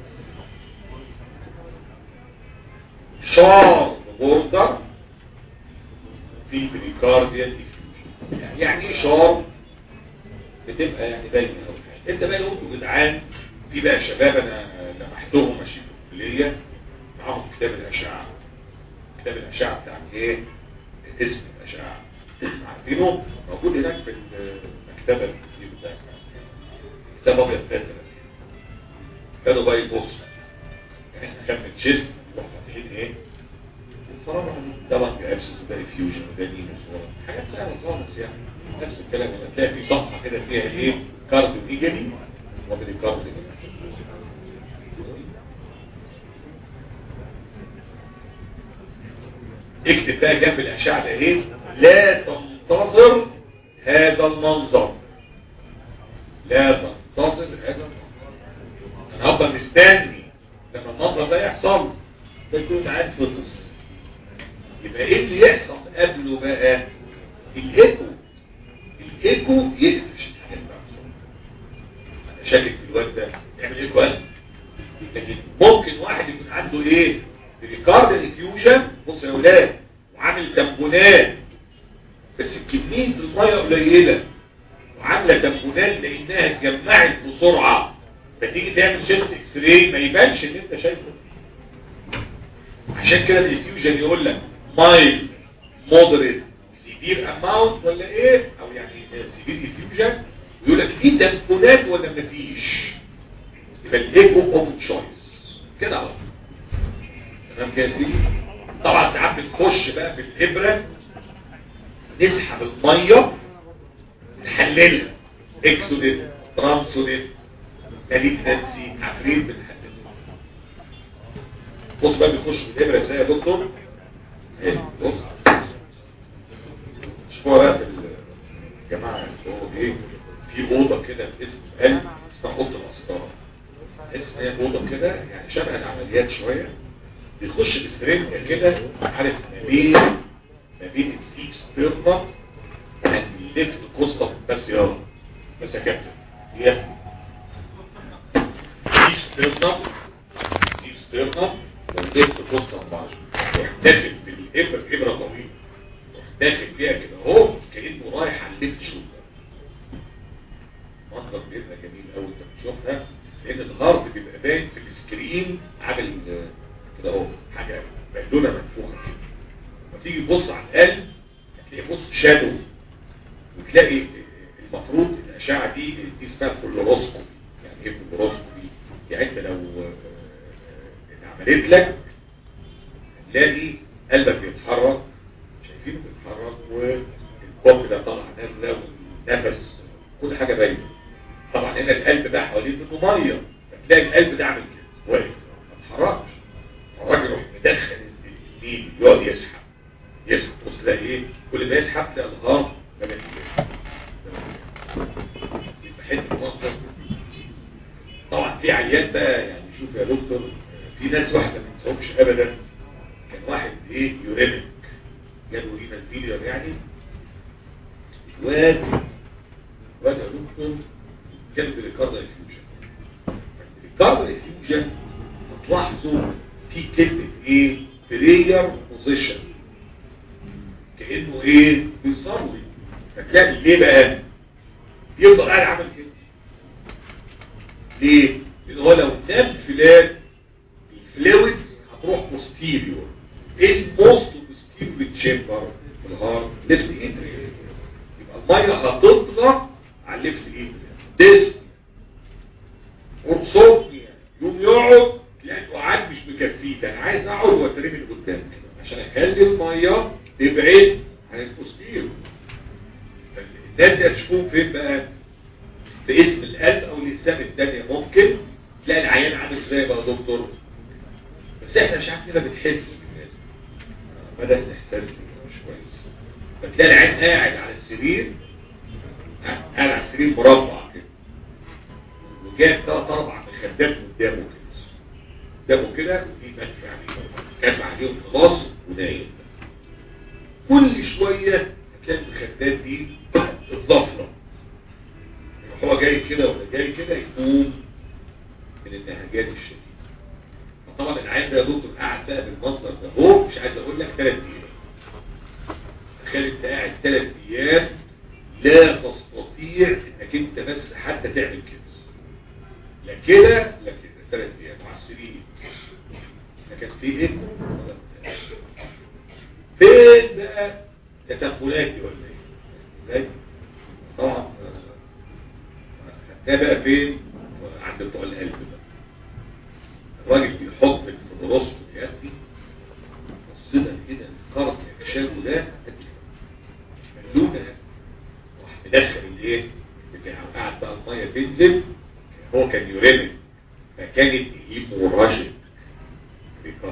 شارب بوردر في بريكارديال ديفيوجن يعني ايه شارب بتبقى يعني باينه قوي انت بقى لو انتوا جدعان في بقى شباب انا لمحتهم ماشيين في الكليه معاهم كتاب الاشعه كتاب الاشعه بتاع ايه اسم الاشعه عارفينه موجود هناك في المكتبه الكتير بتاعك كتاب ابيض فاتر كانوا بقى يبصوا يعني احنا خدنا تشيست نروح فاتحين ايه الفراغ طبعا جابسس وده ريفيوجن وده نيمس حاجات سهله خالص يعني نفس الكلام هتلاقي في صفحه كده فيها ايه كارديو ايجابي وبريكارديو اكتب بقى جنب الاشعه ده ايه لا تنتظر هذا المنظر لا تنتظر هذا المنظر انا هفضل مستني لما المنظر ده يحصل ده يكون قاعد فطس يبقى ايه اللي يحصل قبله بقى الايكو الايكو يقفش الحاجات بقى انا شاكك في الواد ده يعمل ايكو قلب لكن ممكن واحد يكون عنده ايه ريكارد ديفيوجن بص يا ولاد وعامل تنبونات بس كميه الميه قليله وعامله تنبونات لانها اتجمعت بسرعه فتيجي تعمل شيست اكس راي ما يبانش ان انت شايفه عشان كده الديفيوجن يقول لك مايل مودريت سيفير اماونت ولا ايه او يعني سيفير ديفيوجن ويقول لك في تنبونات ولا مفيش يبقى الايكو اوف تشويس كده اهو تمام كده يا سيدي طبعا ساعات بنخش بقى بالابره نسحب الميه نحللها اكسوديت ترانسوديت ماليجنسي عفريت بنحللها بص بقى بيخش بالابره ازاي يا دكتور ايه بص شوفوا بقى في الجماعه اللي هو ايه في اوضه كده في اسم قلب اسمها اوضه الاسطره اسم هي اوضه كده يعني شبه العمليات شويه بيخش بسرنجة كده عارف ما بين ما بين السيب ستيرنا والليفت كوستا بس يلا بس يا كابتن هي سيب ستيرنا سيب ستيرنا والليفت كوستا بعض داخل بالابره ابره طويله داخل فيها كده اهو كانه رايح على الليفت شولدر جميل قوي انت بتشوفها لان الهارت بيبقى باين في السكرين عامل آه، كده اهو حاجه بالونه منفوخه كده لما تيجي تبص على القلب هتلاقي بص شادو وتلاقي المفروض الاشعه دي دي اسمها فلوروسكوبي يعني ايه فلوروسكوبي يعني انت لو آه، آه، اتعملت لك هتلاقي قلبك بيتحرك شايفينه بيتحرك والقلب ده طالع نازله والنفس كل حاجه باينه طبعا هنا القلب ده حوالين منه ميه فتلاقي القلب ده عامل كده واقف ما اتحركش الراجل يروح مدخل اليمين يقعد يسحب يسحب بص تلاقي ايه كل ما يسحب تلاقي الهار بدأ يبقى حته منظر طبعا في عيان بقى يعني شوف يا دكتور في ناس واحده ما تنساهمش ابدا كان واحد ايه يورينك جاله رينا الفيلير يعني واد واد يا دكتور كان بريكاردر افيوجن الريكاردر افيوجن هتلاحظوا في كلمه ايه بريير بوزيشن كانه ايه بيصلي فتلاقي ليه بقى يفضل قاعد عامل كده ليه لان هو لو نام فلان الفلويد هتروح بوستيريور ايه الموست بوستيريور تشامبر في الهارت ليفت اتريا يبقى الميه هتضغط على الليفت اتريا ديس ورصوبني يوم يقعد تلاقي قاعد مش مكفيه ده انا عايز اقعد واترمي لقدام كده عشان اخلي الميه تبعد عن البوستيريور الناس دي هتشوفهم فين بقى في اسم القلب او الاجسام الثانيه ممكن تلاقي العيان عامل ازاي بقى يا دكتور بس احنا مش عارفين بنحس بالناس بدا الاحساس مش كويس فتلاقي العيان قاعد على السرير قاعد على السرير مربع كده وجاب ثلاث اربع مخدات قدامه كده قدامه كده وفي مدفع عليه كف عليهم خلاص ونايم كل شويه هتلاقي المخدات دي الظفرة هو جاي كده ولا جاي كده يقوم من النهجات الشديدة فطبعا العين ده يا دكتور قاعد بقى بالمنظر ده هو مش عايز اقول لك ثلاث ايام تخيل انت قاعد ثلاث ايام لا تستطيع انك انت بس حتى تعمل كده لا كده لا كده ثلاث ايام على السرير لكن في ايه فين بقى تتبلاتي ولا ايه ازاي طبعا ده بقى فين عند بتوع القلب بقى الراجل بيحط في الرصف يدي بصينا كده القرن اكشافه ده ملونه راح مدخل الايه بتاعه قاعد بقى الميه تنزل هو كان يورينك فكانت هيموراجيك بيقرن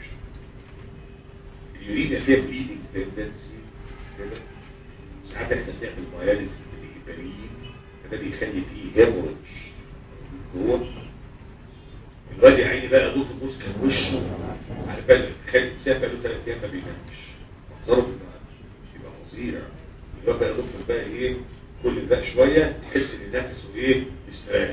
اليورينيا فيها بليدنج تندنسي كده ساعات احنا بنعمل مياليز بالهيبرين فده بيخلي فيه هيموريدج جوه الواد يا عيني بقى دوت النص كان وشه على بالك خالد سافر له ثلاث ايام ما بينامش منظره بيبقى بيبقى فظيع الواد بقى دكتور بقى ايه كل بقى شويه تحس ان نفسه ايه استريح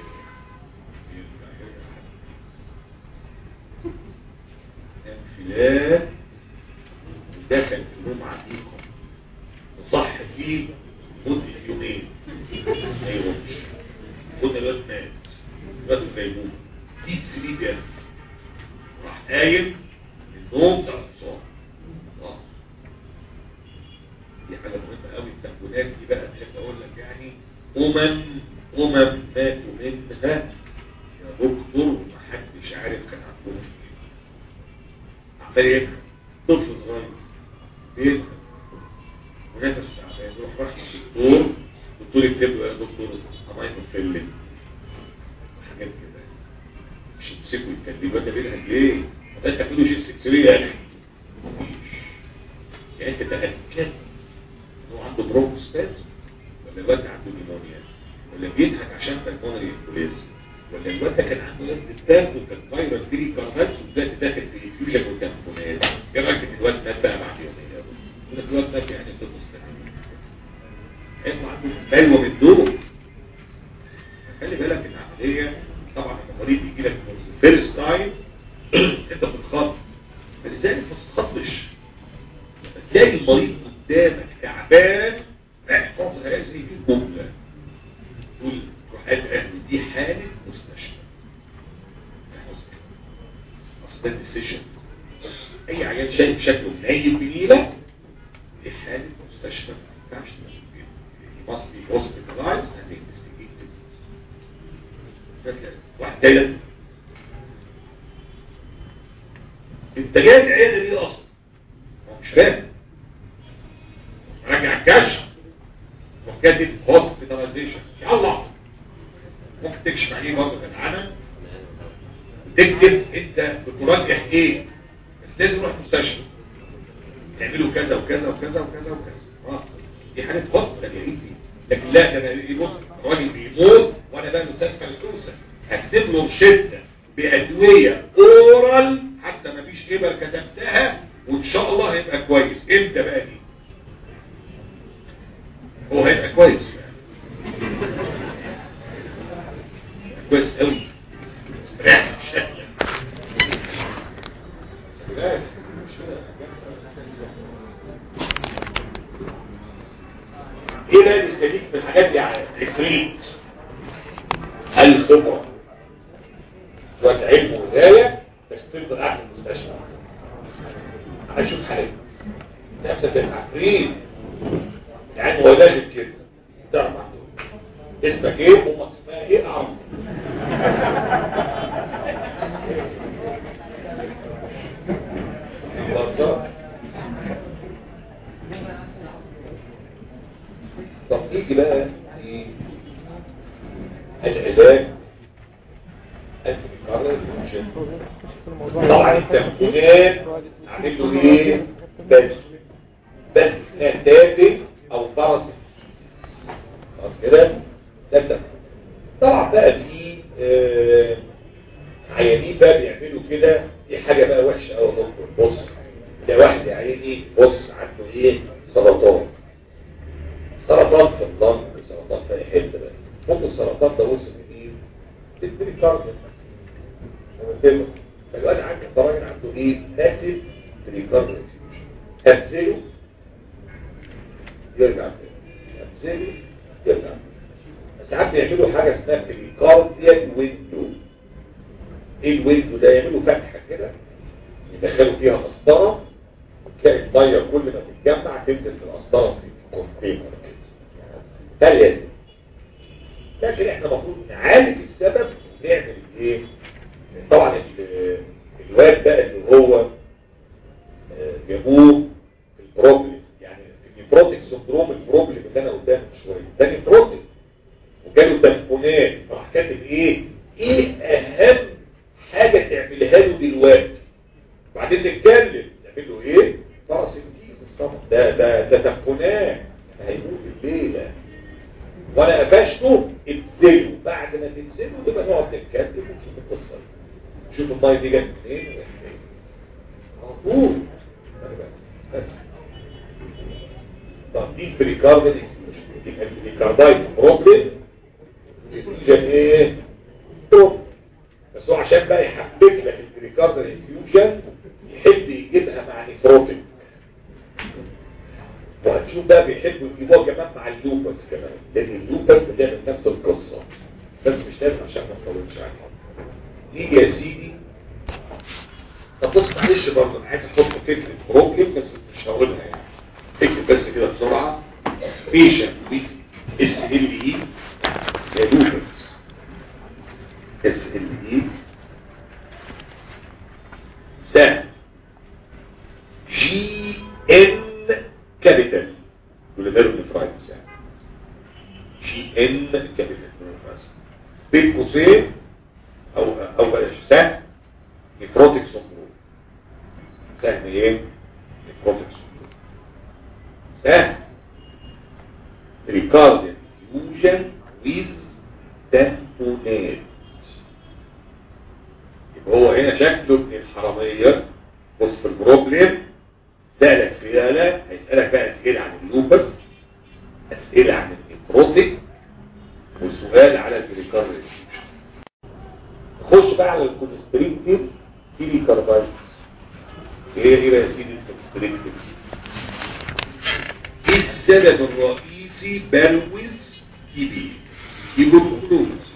انفلات ودخل في نوم عميقه وصح فيه مدة يومين ما يروحش قلنا الواد مات الواد في غيبوبة ديب سليب يعني راح قايم من النوم بتاع الصوم خلاص دي حاجة مهمة قوي التنبؤات دي بقى بحب اقول لك يعني امم امم ماتوا منها يا دكتور ومحدش عارف كان عندهم ايه عمال يفهم طفل صغير بيفهم ونفسه تعبان يروح راح للدكتور الدكتور يكتب له يا دكتور امين فيلم حاجات كده مش يمسكوا يتكلموا ده بينها ليه؟ ما انت تاخدوا شيء سكسيريه يا اخي مفيش يعني انت تاكد ان هو عنده برونكو سباز ولا الواد عنده نيمونيا ولا بيضحك عشان بالمونري امبوليزم ولا الواد ده كان عنده ناس بتاخد وكان فيروس ديري كارناتس ودلوقتي داخل في الفيوجن والكامبونات ايه رايك ان الواد مات بقى بعد يومين يا ابو الواد مات يعني في المستقبل هيبقى عنده بلوى من دول خلي بالك العمليه طبعا المريض بيجي لك فيرست تايم انت بتتخض فلذلك ما تتخضش تلاقي المريض قدامك تعبان احفظ هذه الجمله تقول روح الان دي حالة مستشفى اصل ده السيشن اي عيان شايف شكله من اي بنيلة دي حالة مستشفى ما ينفعش must be hospitalized and investigated واحد جاي انت جاي العيادة دي اصلا هو مش فاهم راجع الكشف وكاتب هوسبيتاليزيشن يلا ممكن تكشف عليه برضه في العمل تكتب انت بترجح ايه بس لازم تروح مستشفى تعملوا كذا وكذا وكذا وكذا وكذا اه دي حاجه هوسبيتال يا ريت لكن لا ده انا بص الراجل بيموت وانا بقى مستشفى الكوسه هكتب له بشده بادويه اورال حتى ما فيش ابر كتبتها وان شاء الله هيبقى كويس امتى بقى دي هو هيبقى كويس كويس قوي ايه بقى اللي يستفيد من الحاجات دي على الفريد هل خبره شويه علم وهدايه بس تفضل قاعد في المستشفى اشوف حالات نفسك العفريت يعني هو لازم كده تعرف اسمك ايه امك اسمها ايه اعرف طب نيجي بقى العلاج طبعا التنفيذات عامل له ايه بس بس نتاتج او فرس خلاص كده ده طبعا بقى في آه عيانين بقى بيعملوا كده دي حاجه بقى وحشه قوي دكتور بص ده واحد يا عيني بص عنده ايه سرطان سرطان في اللنج سرطان في اي حته بقى ممكن السرطان ده وصل لايه؟ للبريكارديوم مثلا فالواد عنده الراجل عنده ايه؟ ناسف بريكارديوم هبزله يرجع تاني هبزله يرجع ساعات بيعملوا حاجه اسمها بريكارديال ويندو ايه الويندو ده يعملوا فتحه كده يدخلوا فيها مسطره تلاقي الميه كل ما تتجمع تنزل في القسطره في كونتينر كده تالية لكن احنا المفروض نعالج السبب نعمل ايه طبعا الواد بقى اللي هو جابوه البروبلم يعني النيفروتيك سندروم البروبلم اللي انا قدامه شويه ده نيفروتيك وجاله تنفونات راح كاتب ايه ايه اهم حاجه تعملها له دلوقتي وبعدين نتكلم نعمل له ايه باراسيتيز طبعا ده ده ده تنفونات هيموت الليله وانا قفشته ابذله بعد ما تبذله يبقى نقعد نتكلم ونشوف القصه دي شوف الميه دي جت منين على طول بس طب دي بريكارديك البريكاردايت بروبلم الانفيوجن ايه بروبلم بس هو عشان بقى يحبك لك البريكارديك انفيوجن يحب يجيبها مع نيفروتيك وهتشوف بقى بيحبوا يجيبوها كمان مع اللوبس كمان لان اللوبس بتعمل نفس القصه بس مش لازم عشان ما نطولش عليها نيجي يا سيدي طب بص معلش برضه انا عايز احط فكره بروبلم بس مش هقولها يعني اكتب بس كده بسرعه بيشن ويز اس ال اي يا لوبس اس ال اي سهم جي ان كابيتال جلوميرونيفرايتس يعني جي ان كابيتال جلوميرونيفرايتس بين قوسين او او بلاش سهم نيفروتيك سندروم سهم ايه نيفروتيك سندروم سهم ريكارديان فيوجن ويز تامبونات يبقى هو هنا شكله ابن الحرامية بص في البروبلم سألك سؤالة هيسألك بقى أسئلة عن اللوبس أسئلة عن النيفروتيك وسؤال على البريكارديان نخش بقى على الكونستريكتيف بيريكاردايتس ايه ايه يا سيدي الكونستريكتيف ايه السبب الرئيسي بلوز تي بي تيبركلوز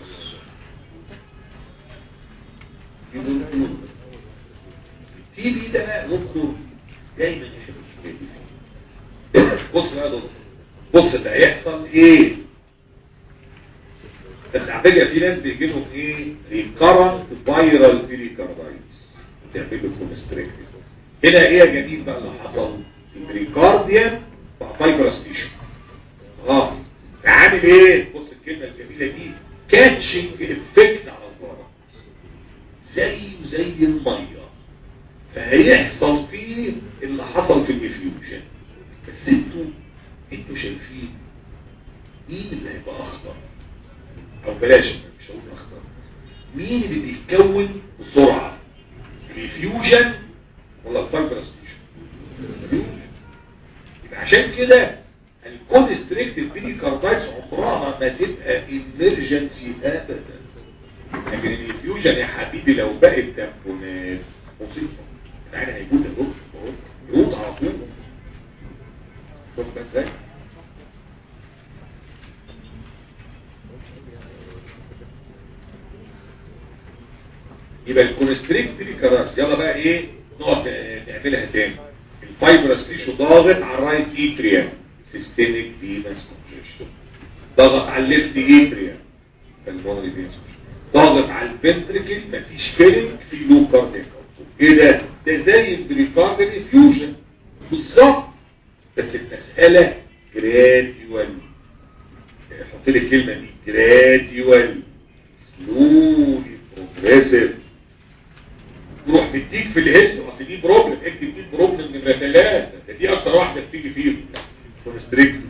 تيبركلوز التي بي ده بقى دكتور دايما يحب الحاجات دي بص بقى يا دكتور بص ده هيحصل ايه بس على فكره في ناس بيجي لهم ايه ريكارنت فايرال بيريكاردايتس تعمل له كونستريكتيف هنا ايه يا جميل بقى اللي حصل البريكارديا بقى فايبرس تيشو خلاص عامل ايه بص الكلمه الجميله دي كاتشنج افكت على الضرر زيه زي الميه فهيحصل فيه اللي حصل في الافيوجن بس انتوا انتوا شايفين مين اللي هيبقى اخطر او بلاش مش هقول اخطر مين اللي بيتكون بسرعه الافيوجن ولا الفايبرس تيشو يبقى عشان كده الكونستريكتيف بيريكاردايتس عمرها ما تبقى امرجنسي ابدا لكن الانفيوجن يا حبيبي لو بقت تامبونات مصيبه العين هيجود يا دكتور يموت على طول شوف بقى ازاي يبقى الكونستريكت بيريكاردايتس يلا بقى ايه نقعد نعملها تاني الفايبرس تيشو ضاغط على الرايت ايتريا سيستميك فينس كونجكشن ضغط على الليفت ايتريا بالمونري فينس ضغط على الفنتريكل مفيش فيلنج في لو كاردياك ايه ده ده زي البريكارديال انفيوجن بالظبط بس المساله جراديوال حط لي الكلمه دي جراديوال سلولي بروجريسيف تروح مديك في الهيست اصل دي بروبلم اكتب دي بروبلم نمره ثلاثه ده دي اكتر واحده بتيجي فيهم كونستريكت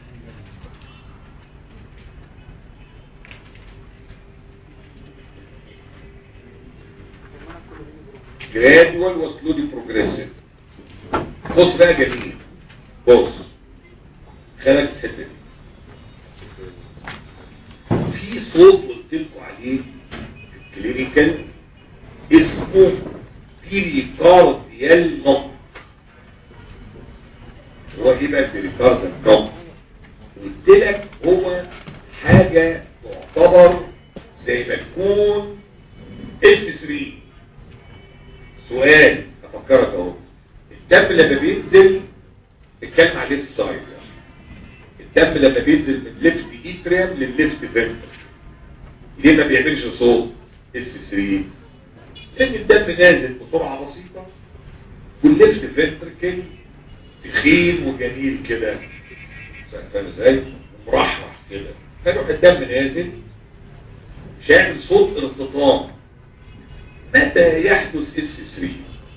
جرادوال وسلودي بروجريسيف بص بقى جميل بص خلك الحته دي في صوت قلت لكم عليه في الكلينيكال اسمه بيريكارديال نوم هو ايه بقى البيريكارديال نوم قلت لك هو حاجة تعتبر زي ما تكون اس 3 سؤال افكرك اهو الدم لما بينزل اتكلم على الليفت سايد الدم لما بينزل من ليفت ايتريم للليفت فنتر ليه ما بيعملش صوت اس 3 لان الدم نازل بسرعه بسيطه والليفت فنتركل تخين وجميل كده فاهم ازاي مرحرح كده فيروح الدم نازل مش هيعمل صوت ارتطام متى يحدث اس 3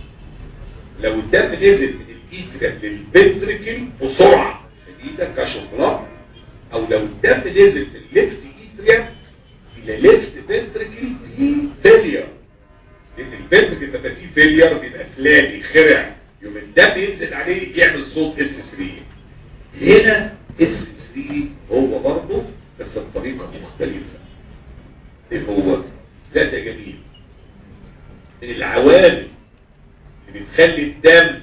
لو الدم نزل من الايتريم للفنتركل بسرعه شديده كشوكولاته او لو الدم نزل من الليفت ايتريم الى ليفت فنتركل في فيلير لان الفنتركل لما فيه فيلير بيبقى فلاتي خرع يوم الدم ينزل عليه يعمل صوت اس 3 هنا اس 3 هو برضه بس بطريقه مختلفه ايه هو ده ده جميل من العوامل اللي بتخلي الدم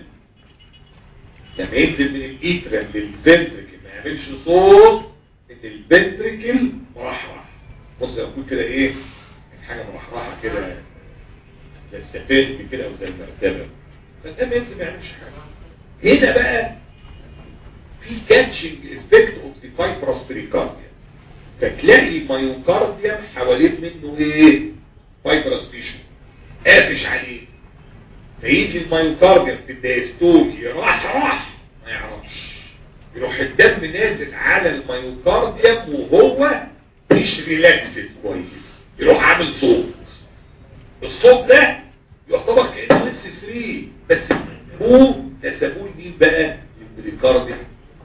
لما ينزل من الايترم للفنتركل ما يعملش صوت ان الفنتركل مرحرح بص اقول كده ايه حاجه مرحرحه كده زي السفنج كده او زي المرتبه فالدم ينزل ما يعملش حاجه هنا بقى في كاتشنج افكت اوف ذا فايبرس بريكارديا فتلاقي مايوكارديوم حوالين منه ايه فايبرس تيشو قافش عليه فيجي المايوكارديوم في الدايستول يرحرح ما يعرفش يروح الدم نازل على المايوكارديوم وهو مش ريلاكسد كويس يروح عامل صوت الصوت ده يعتبر كانه اس 3 بس هو نسبوه مين بقى البريكارديوم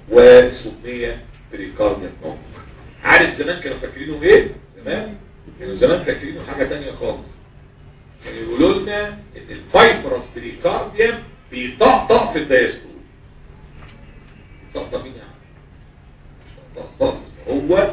وسميه بريكارديوم نوم عارف زمان كانوا فاكرينه ايه زمان كانوا زمان فاكرينه حاجه ثانيه خالص كانوا يقولوا لنا ان الفايبرس بريكارديوم بيطقطق في الدايستول بيطقطق مين يعني بيطقطق هو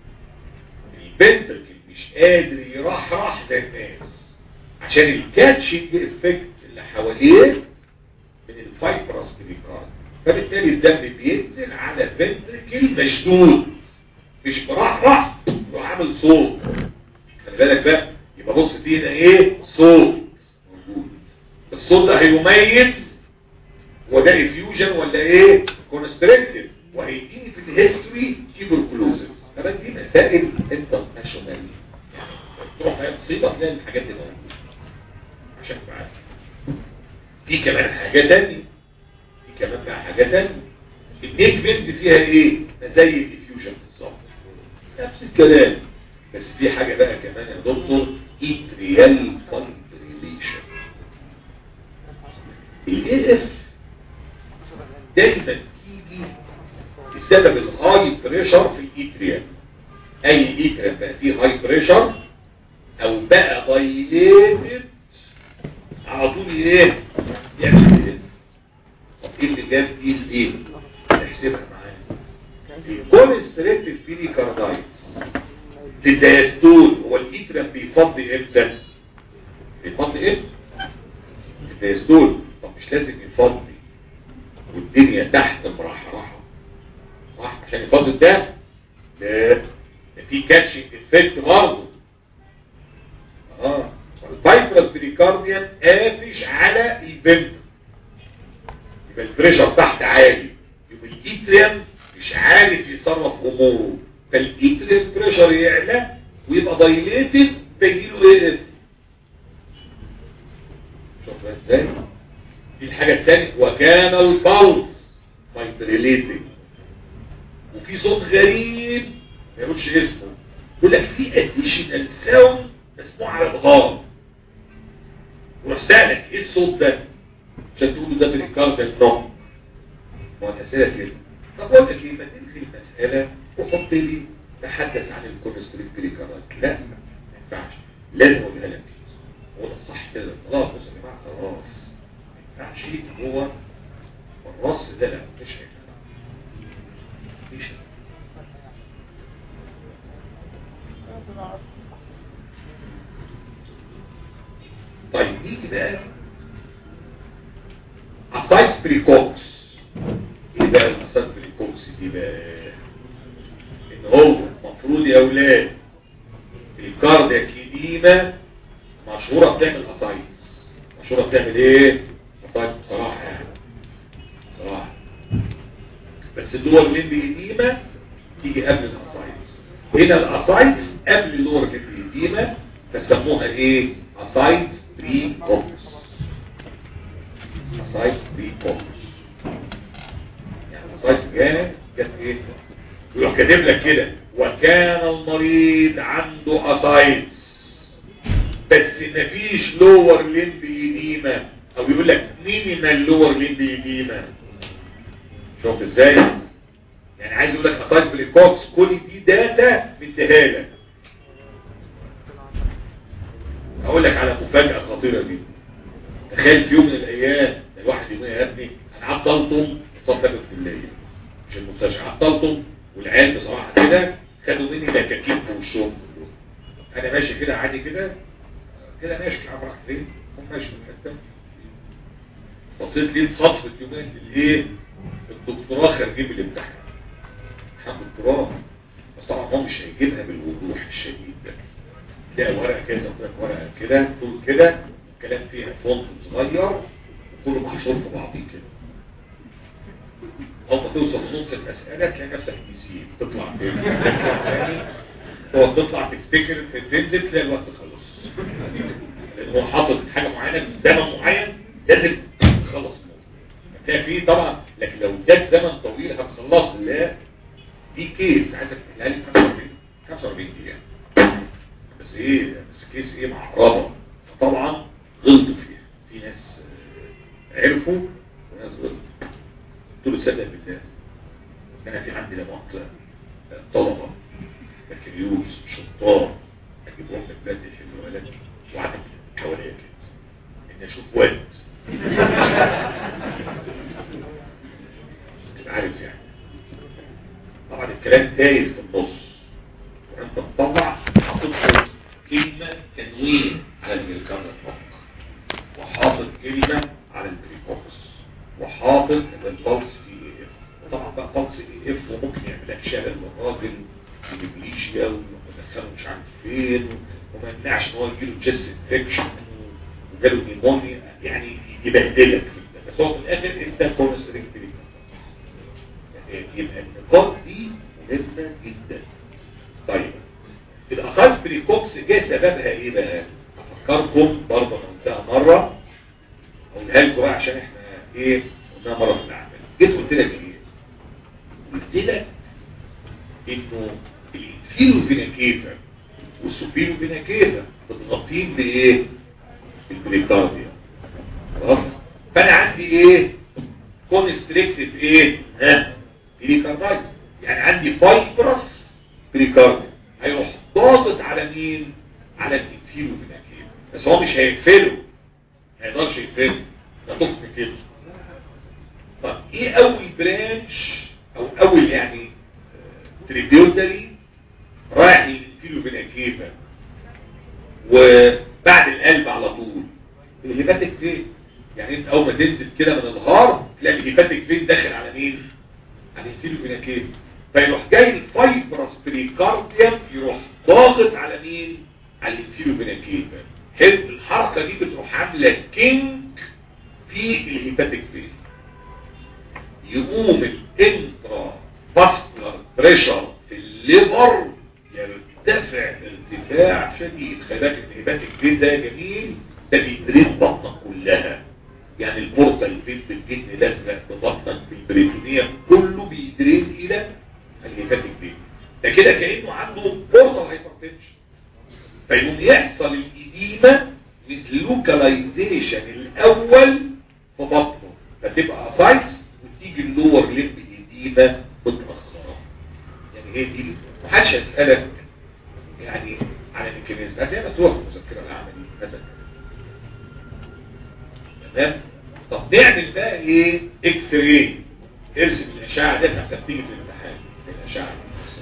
البنتركل مش قادر يرحرح زي الناس عشان الكاتشنج افكت اللي حواليه من الفايبرس بريكارديوم فبالتالي الدم بينزل على فنتركل مشدود مش مرحرح يروح عامل صوت خلي بالك بقى يبقى بص فيه هنا ايه صوت موجود الصوت ده هيميز هو ده افيوجن ولا ايه كونستريكتيف وهيديني في الهيستوري تيبركلوزس طبعا دي مسائل انترناشونال يعني تروح في مصيبه تلاقي الحاجات دي موجوده عشان تبقى عارف في كمان حاجه ثانيه في كمان بقى حاجه ثانيه النيك فينز فيها ايه زي الافيوجن بالظبط نفس الكلام بس في حاجه بقى كمان يا دكتور اتريال فايبريليشن الاي اف دايما تيجي بسبب الهاي بريشر في الاتريال اي اتريال بقى فيه هاي بريشر او بقى دايليتد على طول ايه يعمل كده طب ايه اللي جاب دي الايه نحسبها معانا الكونستريكتيف بيريكاردايتس الدايستول هو الاتريال بيفضي امتى بيفضي امتى الدايستول طب مش لازم يفضي والدنيا تحت مرحرحه صح عشان يفضي الدم لا ده في كاتشنج افكت برضه اه الفايبرس بريكارديان قافش على البنت يبقى البريشر تحت عالي يبقى الاتريم مش عارف يصرف اموره فالاتريم بريشر يعلى ويبقى دايليتد فيجيله ايه اس شوف ازاي دي الحاجة الثانية وكان البلس فايبريليتنج وفي صوت غريب ما يقولش اسمه يقول لك في اديشنال ساوند مسموع على الغار وروح سألك ايه الصوت ده عشان تقول ده بالكارديال نوم ما هو الاسئله كده طب اقول لك ايه ما تلغي المساله وحط لي تحدث عن الكوليسترول بريكارات لا ما ينفعش لازم اقولها لك هو ده الصح كده خلاص بصوا يا جماعه خلاص ما ينفعش هو الرص ده لا مش هينفع مش هينفع طيب نيجي بقى اسايس بريكوكس ايه بقى الاسايس بريكوكس دي بقى ان هو المفروض يا اولاد الكاردياك ايديما مشهوره بتعمل اسايس مشهوره بتعمل ايه اسايس بصراحه يعني بصراحه بس الدول الليمبي ايديما تيجي قبل الاسايس هنا الاسايس قبل اللور الليمبي ايديما فسموها ايه اسايس بري كوكس اسايس بري كوكس يعني اسايس جاء جت ايه يروح كاتب لك كده وكان المريض عنده اسايتس بس مفيش لور لمب ايديما او يقول لك مينيمال لور لمب ايديما شوف ازاي يعني عايز يقول لك اسايتس بريكوكس كل دي داتا مديها لك اقول لك على مفاجأة خطيرة جدا تخيل في يوم من الايام الواحد يقول يا ابني انا عطلتم صدقت بالله مش المستشفى عطلتم والعيال بصراحة كده خدوا مني دكاكين في وشهم انا ماشي كده عادي كده كده ماشي مش عارف راح فين هم ماشي من حته بصيت ليه صدفة يومين الايه الدكتوراه خارجين من الامتحان امتحان دكتوراه بس طبعا هو مش هيجيبها بالوضوح الشديد ده تلاقي ورقه كذا ورقه كده طول كده الكلام فيها فونت صغير وكله محشور في بعضيه كده اول ما توصل لنص المساله تلاقي نفسك نسيت تطلع تاني هو تطلع تفتكر تنزل تلاقي الوقت خلص لان هو حاطط حاجه معينه في زمن معين لازم تخلص هتلاقي فيه طبعا لكن لو اداك زمن طويل هتخلص لا دي كيس عايزك تحلها لي 45 45 دقيقه بس ايه بس كيس ايه معرضة طبعا غلطوا فيها في ناس عرفوا وناس غلطوا قلت له صدق بالله انا في عندي لمؤاخذة طلبة بكالوريوس شطار اجيب لهم البلاد يحلوا لك وعدد حواليا كده اني اشوف واد تبقى عارف يعني طبعا الكلام تايه في النص وانت تطلع حاطط كلمة تنوين على الميركان الفوق وحاطط كلمة على البريكوكس وحاطط البلس في اي اف وطبعا بقى بلس اي اف وممكن يعمل لك شلل للراجل ودبليشيا ودخله مش عارف فين وما يمنعش ان هو يجيله تشيست انفكشن وجاله نيمونيا يعني يبهدلك في ده بس هو في الاخر انت كونس ريكتري يبقى النقاط دي مهمه جدا طيب الاخاص بريكوكس جه سببها ايه بقى افكركم برضه انا قلتها مره اقولها لكم بقى عشان احنا ايه قلناها مره في العمل جيت قلت لك ايه قلت لك انه الانفيرو فينا كيفا والسوبيرو فينا كيفا متغطين بايه بالبريكارديا خلاص فانا عندي ايه كونستريكتيف ايه ها بريكاردايتس يعني عندي فايبرس بريكارديا هيروح ضاغط على مين على الانفيرو فينا كيفا بس هو مش هيقفله ما يقدرش يقفله ده ضغط كده طب ايه اول برانش او اول يعني تريبيوتري رايح للانفيرو فينا كيفا وبعد القلب على طول الهيباتيك فين يعني انت اول ما تنزل كده من الهار تلاقي الهيباتيك فين داخل على مين على الانفيرو فينا كيفا فيروح جاي الفايبرس بريكارديوم يروح ضاغط على مين على الانفيرو فينا كيفا حلو الحركه دي بتروح عامله كينج في الهيباتيك فين يقوم الانترا فاسكولار بريشر في الليفر يرتفع ارتفاع شديد خلي بالك الهيباتيك فين ده جميل ده بيدرين بطنك كلها يعني البورتال فين بالجن الازرق ببطنك بالبريتونيا كله بيدرين الى الهيباتيك فين ده كده كانه عنده بورتال هايبرتنشن فيقوم يحصل الإديمة with localization الأول في بطنه فتبقى اسايتس وتيجي اللور ليمب إديمة متأخرة يعني هي دي محدش هيسألك يعني على الميكانيزم هتلاقيها مكتوبة في المذكرة العملي مثلا تمام طب نعمل بقى ايه اكس راي ارسم الاشعه دي عشان تيجي في الامتحان الاشعه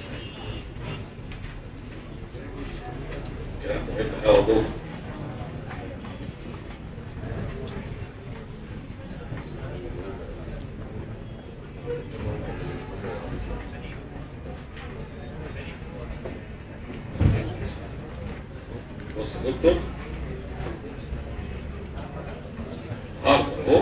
كلام مهم قوي دول بص يا دكتور هارد اهو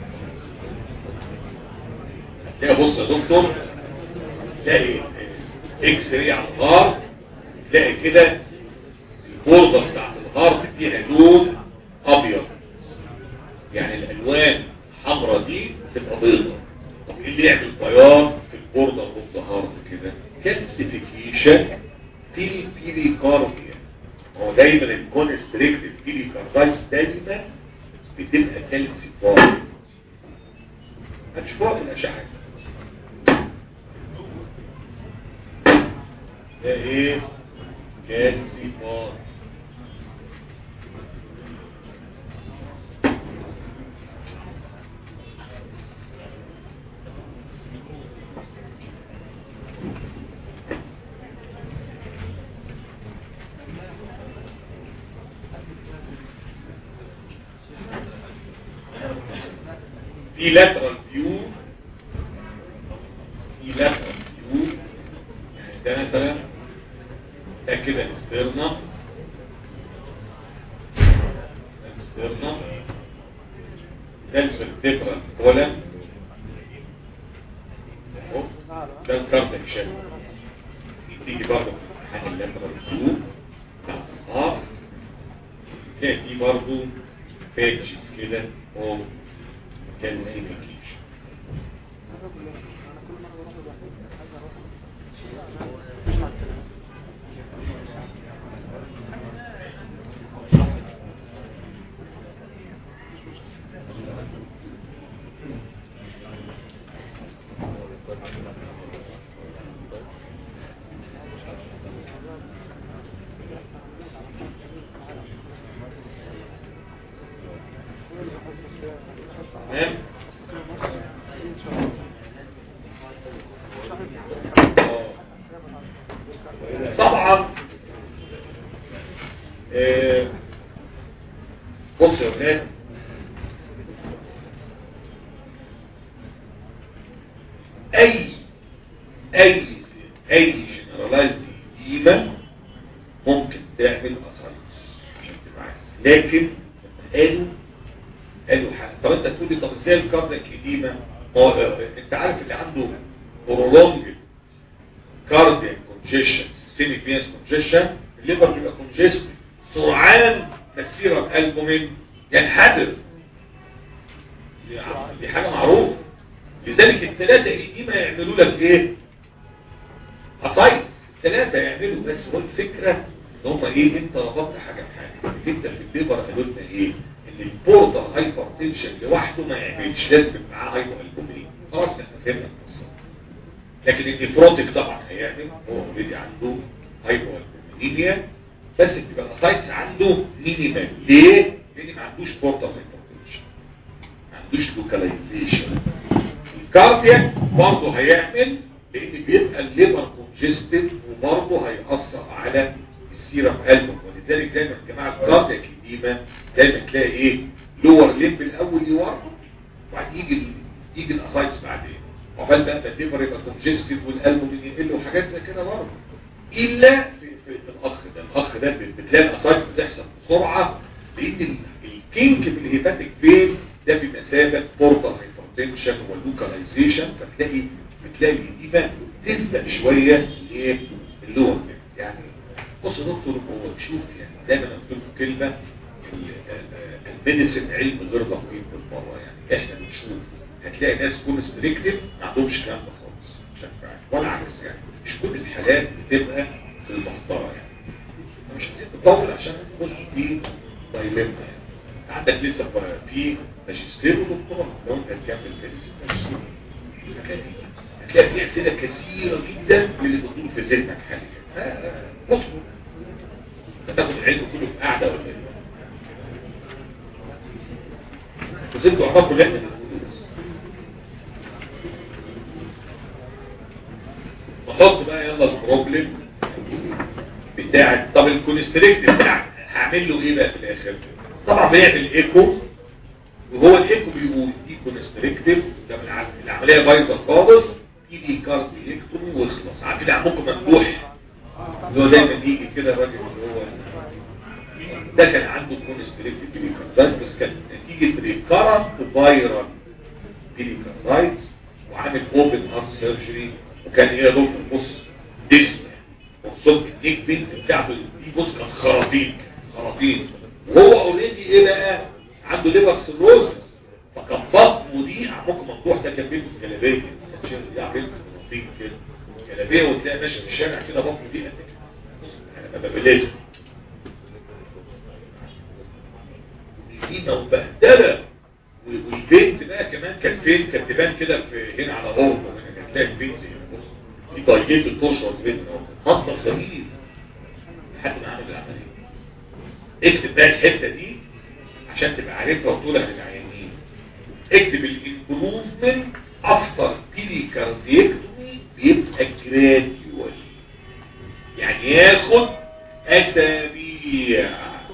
تلاقي بص يا دكتور تلاقي اكس راي على الهارد تلاقي كده البوردة بتاعت الهارد فيها لون ابيض يعني الالوان الحمراء دي تبقى بيضة طب ايه اللي يعمل بياض في البوردة اوف ذا هارد كده كالسيفيكيشن في البيريكارديا هو دايما الكونستريكتيف بيريكاردايتس دايما بتبقى كالسيفاي هتشوفوها في الاشعه ده ايه كالسيفاي في lateral view في lateral view يعني ده مثلا ده كده الاسترنا ده الاسترنا ده الفرتبرال كولم ده الكاردك شاب تيجي برضه في امتحان اللاترال فيو بتاع النهار تلاقي دي برضه بيتشز كده او calcification تمام طبعا آه، بص يا ولاد اي اي اي جنرالايزد إديمة ممكن تعمل أسايتس عشان تبقى عارف لكن قالوا قالوا حاجة طب انت تقول لي طب ازاي الكاردياك إديمة ما هو آه، انت عارف اللي عنده prolonged كاردياك كونجيشن سيستميك فينس كونجيشن الليفر بيبقى كونجيستد سرعان مسيرة قلبه من ينحدر دي ع- دي حاجة معروفة لذلك الثلاثة دي ما يعملوا لك ايه أصايتس الثلاثة يعملوا بس هو الفكرة ان هم ايه انت ربطت حاجة بحاجة الفكرة في الليفر قالوا لنا ايه ان البورتال هايبر تنشن لوحده ما يعملش لازم يبقى معاه هايبر البومين خلاص احنا فهمنا القصة لكن النفروتك طبعا هيعمل هو اوريدي عنده هايبر البومينيميا بس بتبقى الاسايتس عنده مينيمال ليه؟ لان ما عندوش بورتال هايبر تنشن ما عندوش لوكاليزيشن الكاردياك برضه هيعمل لان بيبقى الليفر كونجستد وبرضه هيأثر على السيرم قلبه ولذلك دايما يا جماعه الكاردياك ديما دايما تلاقي ايه لور ليمب الاول يورم وبعدين يجي ال- يجي الاسايتس بعدين عقبال بقى ما الليفر يبقى كونجستد والقلب من يقل وحاجات زي كده برضه الا في, في, في الاخ ده الاخ ده بتلاقي الاسايتس بتحصل بسرعه لان ال- الكينج في الهيباتيك بين ده بمثابه بورتال هايبرتنشن واللوكاليزيشن فتلاقي بتلاقي دي بقى تسبق شويه ايه اللور يعني بص يا دكتور هو شوف يعني دايما اقول لكم كلمه ال- ال- الميديسن علم غير دقيق بالمره يعني احنا بنشوف هتلاقي ناس كونستريكتيف ما عندهمش الكلام ده خالص مش هتفعل. ولا عكس يعني مش كل الحالات بتبقى في المسطره يعني مش عايزين تطول عشان نخش في دايلما يعني عندك لسه في ماجستير ودكتوراه لو انت هتكمل ماجستير هتلاقي هتلاقي في اسئله كثيره جدا من اللي بتدور في ذهنك حاليا اصبر تاخد العلم كله في قاعده ولا ايه بس انتوا اعرفوا اللي احنا بنقوله بس نحط بقى يلا البروبلم بتاع طب الكونستريكت بتاع هعمل له ايه بقى في الاخر طبعا بيعمل ايكو وهو الايكو بيقول دي كونستريكتيف ده من الع- العمليه بايظه خالص ايدي كارديكتومي واخلص عارفين عمكم ممدوح اللي هو دايما يجي كده الراجل اللي هو ده كان عنده كونستريكتيف بيليكاردايت بس كان نتيجه ريكارنت فايرال بيليكاردايت وعامل اوبن هارت سيرجري وكان ايه يا دكتور بص ديسم وصلت النيك بينز بتاعته دي بص كانت خراطيم خراطيم وهو اوريدي ايه بقى عنده ليفر سيروز فكان بطنه دي عمق مفتوح ده كان بيلبس جلابيه كان شايل يعرف يلبس خراطيم كده جلابيه وتلاقي ماشي في الشارع كده بطنه دي قد كده بص انا ما ببلاش قيمه وبهدله والبنت بقى كمان كانت فين كانت تبان كده في هنا على غرب كانت تلاقي البنت هنا بص دي طايجين التشرة بين خطة خليل لحد ما عمل العملية اكتب بقى الحتة دي عشان تبقى عارفها وتقولها للعيانين اكتب الامبروفمنت افتر بيريكارديكتومي بيبقى جراديوال يعني ياخد اسابيع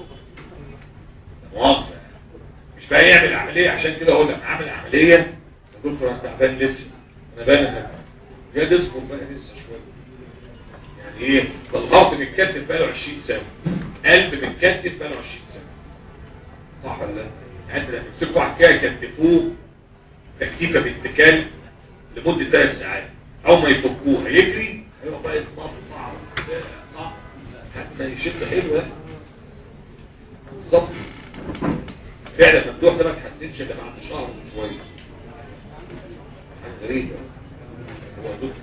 مؤاخذة مش بقى يعمل عملية عشان كده اقول لك عامل عملية يا دكتور انا تعبان لسه انا بان يا ديسكو بقى لسه شوية يعني ايه ده الهارت متكتف بقى له 20 سنة قلب متكتف بقى له 20 سنة صح ولا لا؟ يعني انت لما تمسكوا واحد كده يكتفوه تكتيفة باتكال لمدة ثلاث ساعات اول ما يفكوها يجري هيبقى بقى يتنطع صح لحد ما يشد حلو ده بالظبط فعلا مفتوح ده ما تحسنش الا بعد شهر وشويه حاجه غريبه هو دكتور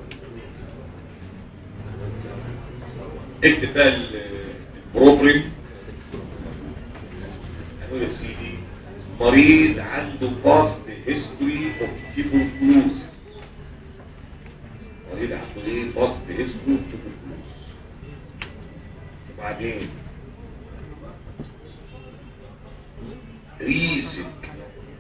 اكتب بقى ال- البروبريم هنقول يا سيدي مريض عنده باست هيستوري اوف تيبوكلوز مريض عنده ايه باست هيستوري اوف تيبوكلوز وبعدين ريسك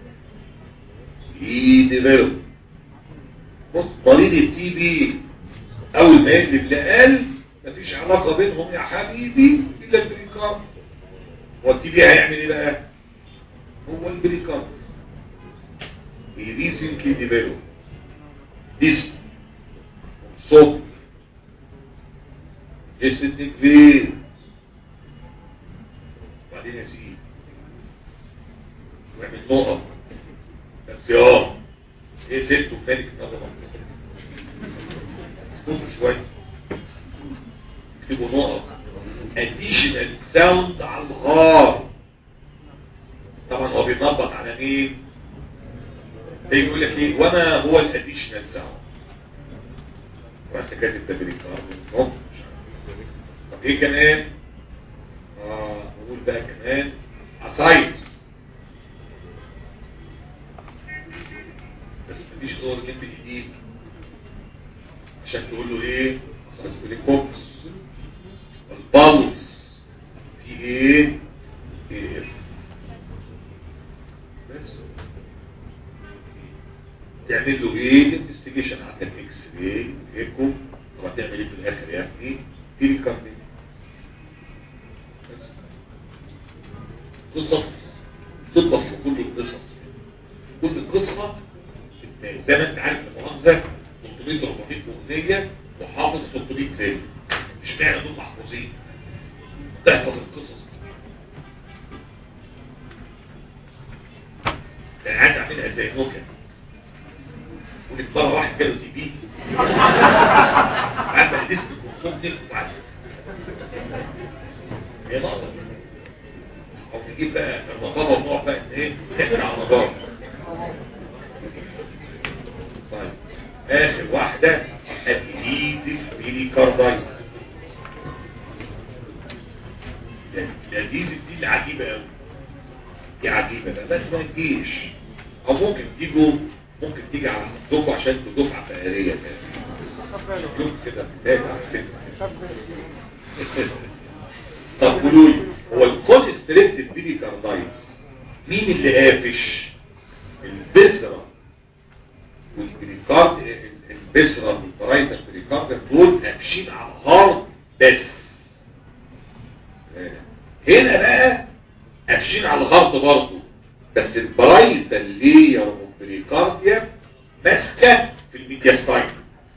يديفلوب بص مريض التي بي اول ما يقلب لقلب مفيش علاقة بينهم يا حبيبي الا البريكارد هو التي بي هيعمل ايه بقى هو البريكارد ريسنكلي ديفلوب ديس صوت جسد كبير وبعدين يا سيدي واعمل نقط بس يا ايه ست ومالك نظر اسكتوا شويه اكتبوا نقط اديشنال ساوند على الغار طبعا هو بينبط على مين بيجي يقول لك ايه وما هو الاديشنال ساوند رحت كاتب تدريب طب ايه كمان اه نقول بقى كمان عصايد بس مفيش دور جنب جديد عشان تقول له ايه عصايد بوليكوكس البالس في ايه ايه بس تعمل له ايه انفستيجيشن على الاكس راي ايكو طب هتعمل ايه في الاخر يا ابني تيجي كارديو قصص تطبخ في كل القصص كل قصة زي ما انت عارف المؤاخذة 300 400 اغنية وحافظ 600 فيلم مش معنى دول محفوظين تحفظ القصص يعني عايز اعملها زي نوكا ونك مرة واحد جاله تي بي بعد ما حدثت بكونسومتك وبعد هي ناقصة او نجيب بقى الرقابة ونوع بقى ايه نحكي عن الرقابة طيب اخر واحدة ادليزي بيليكاردايت الادليزي دي العجيبة قوي دي عجيبة بقى بس ما تجيش او ممكن تيجوا ممكن تيجي على حدكم عشان تدفع فقرية شكلهم كده بداية على السن طب قولوا لي هو الكونستريكتد بيليكاردايتس مين اللي قافش البسرة والبريكارد البسرة والبرايدة البريكارد دول قافشين على الهارد بس هنا بقى قافشين على الهارد برضه بس البرايدة اللير والبريكارديا ماسكة في الميدياستاين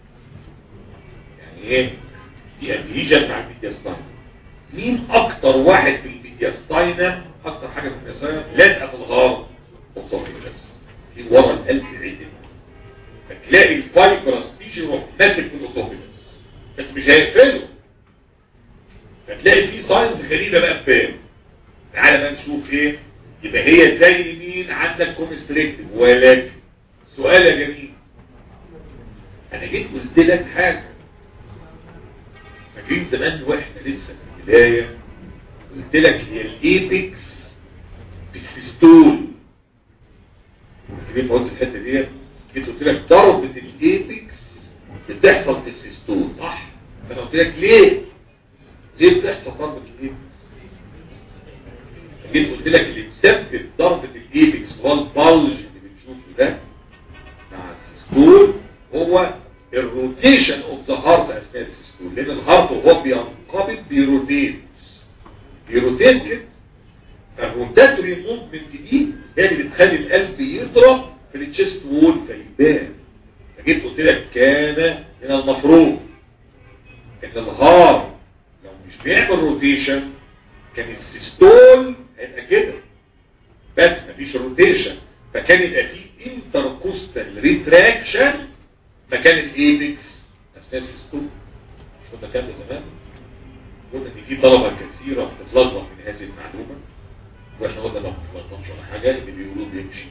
يعني ايه دي ادهيجة بتاع الميدياستاين مين اكتر واحد في الميدياستاينة اكتر حاجة في الميدياستاينة لازقة في الهارد وصافي بس دي ورا القلب عدل فتلاقي الفايبرس تيجي يروح ماسك في الاسوفيجس بس مش هيقفله فتلاقي في ساينز غريبة بقى فين تعالى بقى نشوف ايه يبقى هي زي مين عندك كونستريكتيف ولكن سؤال يا جميل انا جيت قلت لك حاجة فاكرين زمان واحنا لسه في البداية قلت لك هي الايبكس في السيستول كيف قلت الحته ديت جيت قلت لك ضربه الايبكس بتحصل في السيستول صح فانا قلت لك ليه ليه بتحصل ضربه الايبكس جيت قلت لك اللي بيسبب ضربه الايبكس هو البلج اللي بنشوفه ده مع السيستول هو الروتيشن اوف ذا هارت اثناء السيستول لان الهارت وهو بينقبض بيروتيت بيروتيت كده فالروتاتوري موفمنت دي هي اللي بتخلي القلب يضرب في التشيست وول فيبان فجيت قلت لك كان من المفروض ان الهار لو مش بيعمل روتيشن كان السيستول هيبقى كده بس مفيش روتيشن فكان يبقى فيه انتركوستال ريتراكشن مكان الايبكس اثناء السيستول مش كنا كام زمان قلنا ان في طلبه كثيره بتتلخبط من هذه المعلومه واحنا قلنا ما بتتلخبطش ولا حاجه اللي بيقولوه بيمشي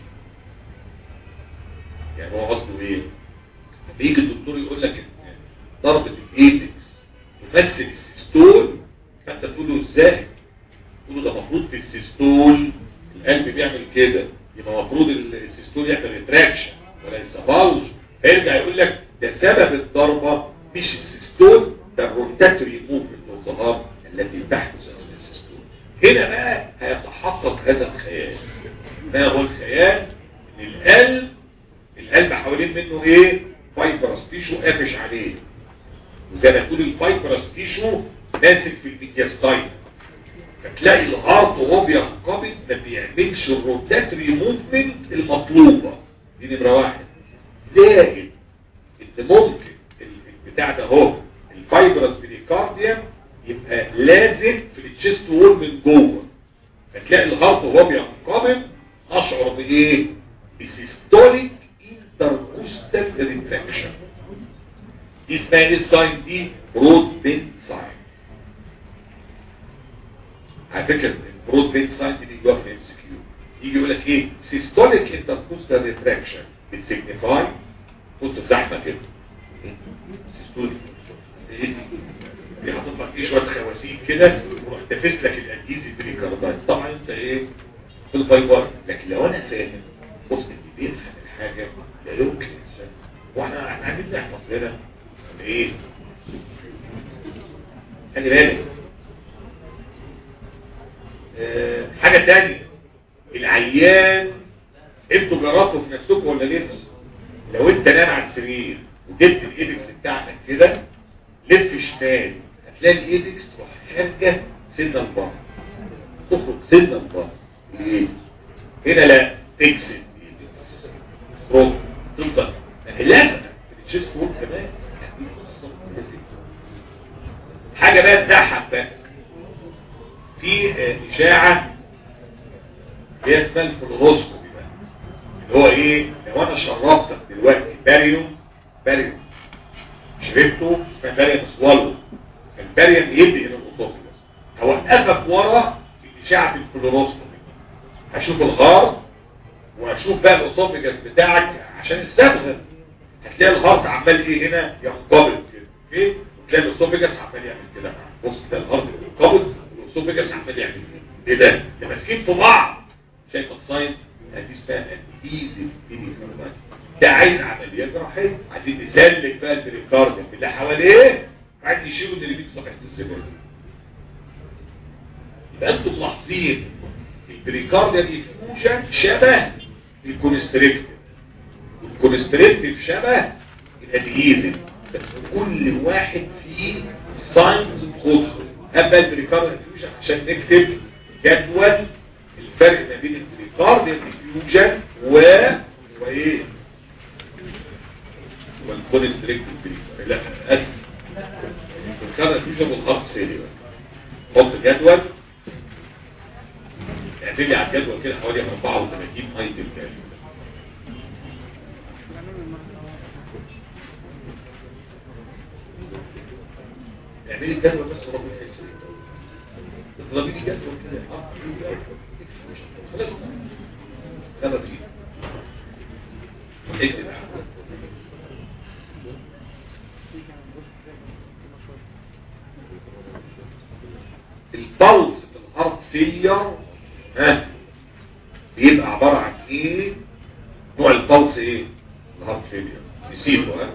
يعني هو قصده ايه لما يجي الدكتور يقول لك ان ضربه الايبكس تمثل السيستول فانت تقول له ازاي تقول له ده المفروض في السيستول القلب بيعمل كده يبقى المفروض السيستول يعمل ريتراكشن وليس بالج فيرجع يقول لك ده سبب الضربه مش السيستول ده الروتاتوري موفمنت والظهار التي تحدث اثناء السيستول هنا بقى هيتحقق هذا الخيال ما هو الخيال ان القلب القلب حوالين منه ايه فايبرس تيشو قافش عليه وزي ما تقول الفايبرس تيشو ماسك في الميدياستاين فتلاقي الهارت وهو بينقبض ما بيعملش الروتاتري موفمنت المطلوبه دي نمره واحد زائد ان ممكن البتاع ده اهو الفايبرس بريكارديا يبقى لازم في التشيست وول من جوه فتلاقي الهارت وهو بينقبض اشعر بايه بسيستوليك انتركوستال ريتراكشن دي اسمها ايه الساين دي برود بين ساين على فكره البرود بين ساين دي بيجوها في ام سي كيو يجي يقول لك ايه سيستوليك انتركوستال ريتراكشن بتسيجنيفاي بص الزحمه كده سيستوليك ايه دي دي حاطط لك ايه شويه خواسيم كده وروح تفس لك الانتيز بريكاردايتس طبعا انت ايه في البايبر لكن لو انا فاهم بص اللي بيفهم الحاجه لا يمكن انسان واحنا احنا عايزين نحفظ لنا ايه خلي بالك آه حاجه ثانيه العيان انتوا جربتوا في نفسكم ولا لسه لو انت نام على السرير وجبت الايدكس بتاعتك كده لف شمال هتلاقي الايدكس تروح خارجه سنه لبره تخرج سنه لبره ليه؟ هنا لا تكسد ايدكس تخرج تفضل يعني لازم التشيست وول كمان يعني قصه لازم. حاجه بقى تضحك بقى في آه، اشاعه هي اسمها الفلوروسكوبي بقى اللي هو ايه لو انا شربتك دلوقتي باريوم باريوم شربته اسمها باريوم سوالو الباريوم يدي الى الاوتوفيلس هوقفك ورا في اشعه الفلوروسكوبي هشوف الغار واشوف بقى الاوسوفيجاس بتاعك عشان الصبغه هتلاقي الهارت عمال ايه هنا ينقبض كده اوكي وتلاقي الاوسوفيجاس عمال يعمل كده بص تلاقي الهارت بينقبض والاوسوفيجاس عمال يعمل كده ايه ده ده ماسكين في بعض شايف الساين دي اسمها ايزي بيريكاردايتس ده عايز عمليه جراحيه عايزين نسلك بقى البريكارديوم اللي حواليه عايز يشيلوا اللي بيه صفحه الزباله يبقى انتم ملاحظين البريكارديوم ديفيوجن شبه الكونستريكتيف والكونستريكتيف شبه الادهيزم بس كل واحد فيه ساينز خاصه اما البريكارديوم ديفيوجن عشان نكتب جدول الفرق ما بين البريكارديوم ديفيوجن و وايه والكونستريكتيف بريكارديوم لا اسف البريكارديوم ديفيوجن والخط سيري حط جدول اعمل لي على الجدول كده حوالي 34 ايتم تاني اعملي الجدول بس وربنا يحس اضربي لي جدول كده اه خلاص خلاص اكتب البلس في الهارت فيلير ها بيبقى عبارة عن ايه نوع البلس ايه الهارت فيلير نسيبه ها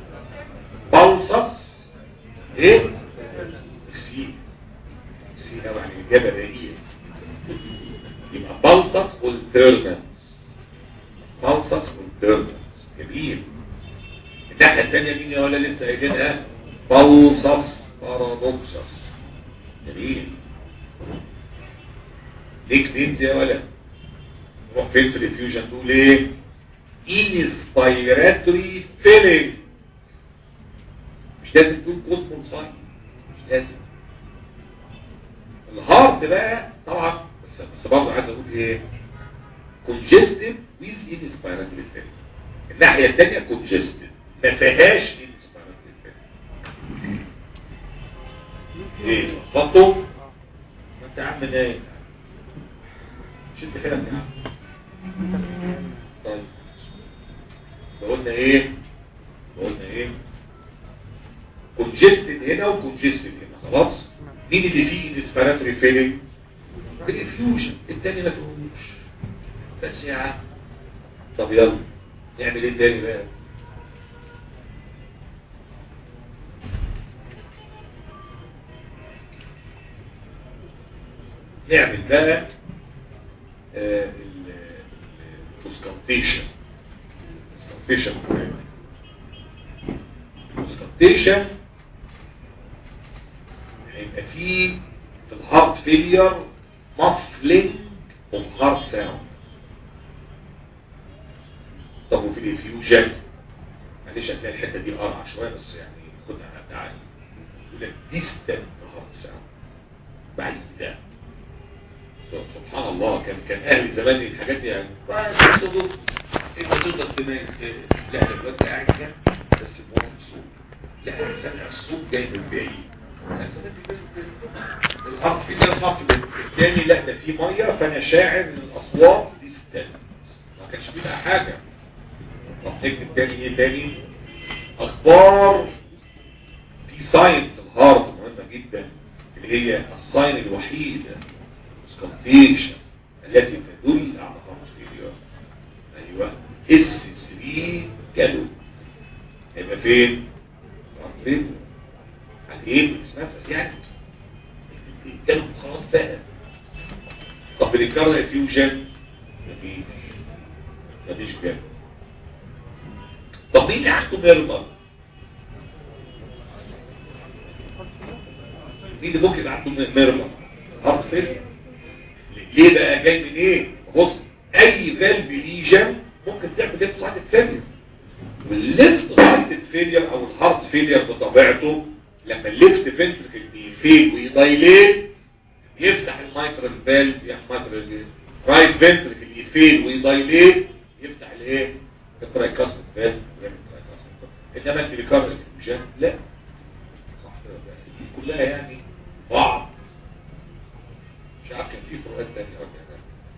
بلسس ايه سي سي ده يعني اجابه بديهيه يبقى بلسس والترنس بلسس والترنس جميل الناحيه الثانيه مين يا ولا لسه قايلينها بلسس بارادوكسس جميل ليك نيمز يا ولا نروح فين في الفيوجن تقول ايه انسبيراتوري فيلينج مش لازم تكون كوزمون ساين مش لازم الهارت بقى طبعا بس بس برضه عايز اقول ايه كونجستد ويز انسبيراتوري فيلينج الناحيه الثانيه كونجستد ما فيهاش انسبيراتوري فيلينج ايه لخبطوا ما انت يا عم نايم شد حيلك يا عم طيب قلنا ايه قلنا ايه كونجستد هنا وكونجستد هنا خلاص مين اللي فيه انسبيراتوري فيلينج الافيوجن التاني ما فيهوش بس يا عم طب يلا نعمل ايه تاني بقى نعمل بقى الكونسكانتيشن الكونسكانتيشن الكونسكانتيشن هيبقى فيه في الهارت فيلير مفلنج اوف هارت ساوند طب وفي الانفيوجن معلش هتلاقي الحته دي قرعه شويه بس يعني خدها تعالي يقول لك ديستنت هارت ساوند بعيدة سبحان الله كان كان اهل زمان الحاجات دي يعني صدق انت تقدر تميز لا ده دلوقتي قاعد كده بس الموت الصوت لا انا سامع الصوت جاي من بعيد الخط في ده الخط الثاني لا ده في ميه فانا شاعر ان الاصوات ديستنت ما كانش فيه بقى حاجه طب نكتب تاني ايه تاني اخبار في ساين في الهارت مهمه جدا اللي هي الساين الوحيده سكالفيشن التي تدل على هارت فيلير ايوه اس 3 جالو هيبقى فين؟ فين؟ على ايه؟ مثلا يعني جالو خلاص بقى طب الكارا فيوجن مفيش مفيش جالو طب مين اللي عنده ميرمر؟ مين اللي ممكن عنده ميرمر؟ هارت فيلير ليه بقى جاي من ايه بص اي فالف ليجن ممكن تعمل ليفت سايد فيلير والليفت سايد فيلير او الهارت فيلير بطبيعته لما الليفت فنتركل بيفيد ويدايليت يفتح المايترال فالف يعني مايترال رايت فنتركل يفيد ويدايليت يفتح الايه الترايكاسميك فالف ويعمل ترايكاسميك انما التريكارنال فيوجن لا صح دي كلها يعني بعض مش عارف كان في فروقات تانية أرجع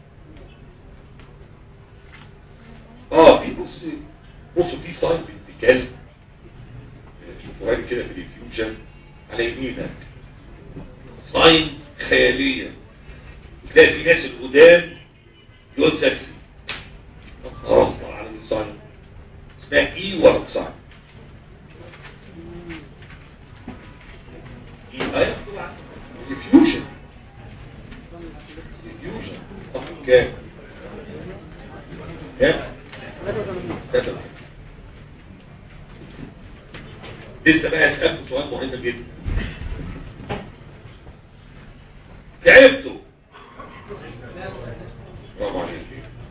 اه في بص بص في ساين بانتكال شوفوا هذه كده في الفيوجن على يمينك ساين خيالية تلاقي في ناس القدام يقول سكسي اخبر على الساين اسمها اي ورد ساين اي ايوه طبعا الفيوجن الفيوجن طبعا كام كام كتب لسه بقى اسألكم سؤال مهم جدا تعبتوا برافو عليك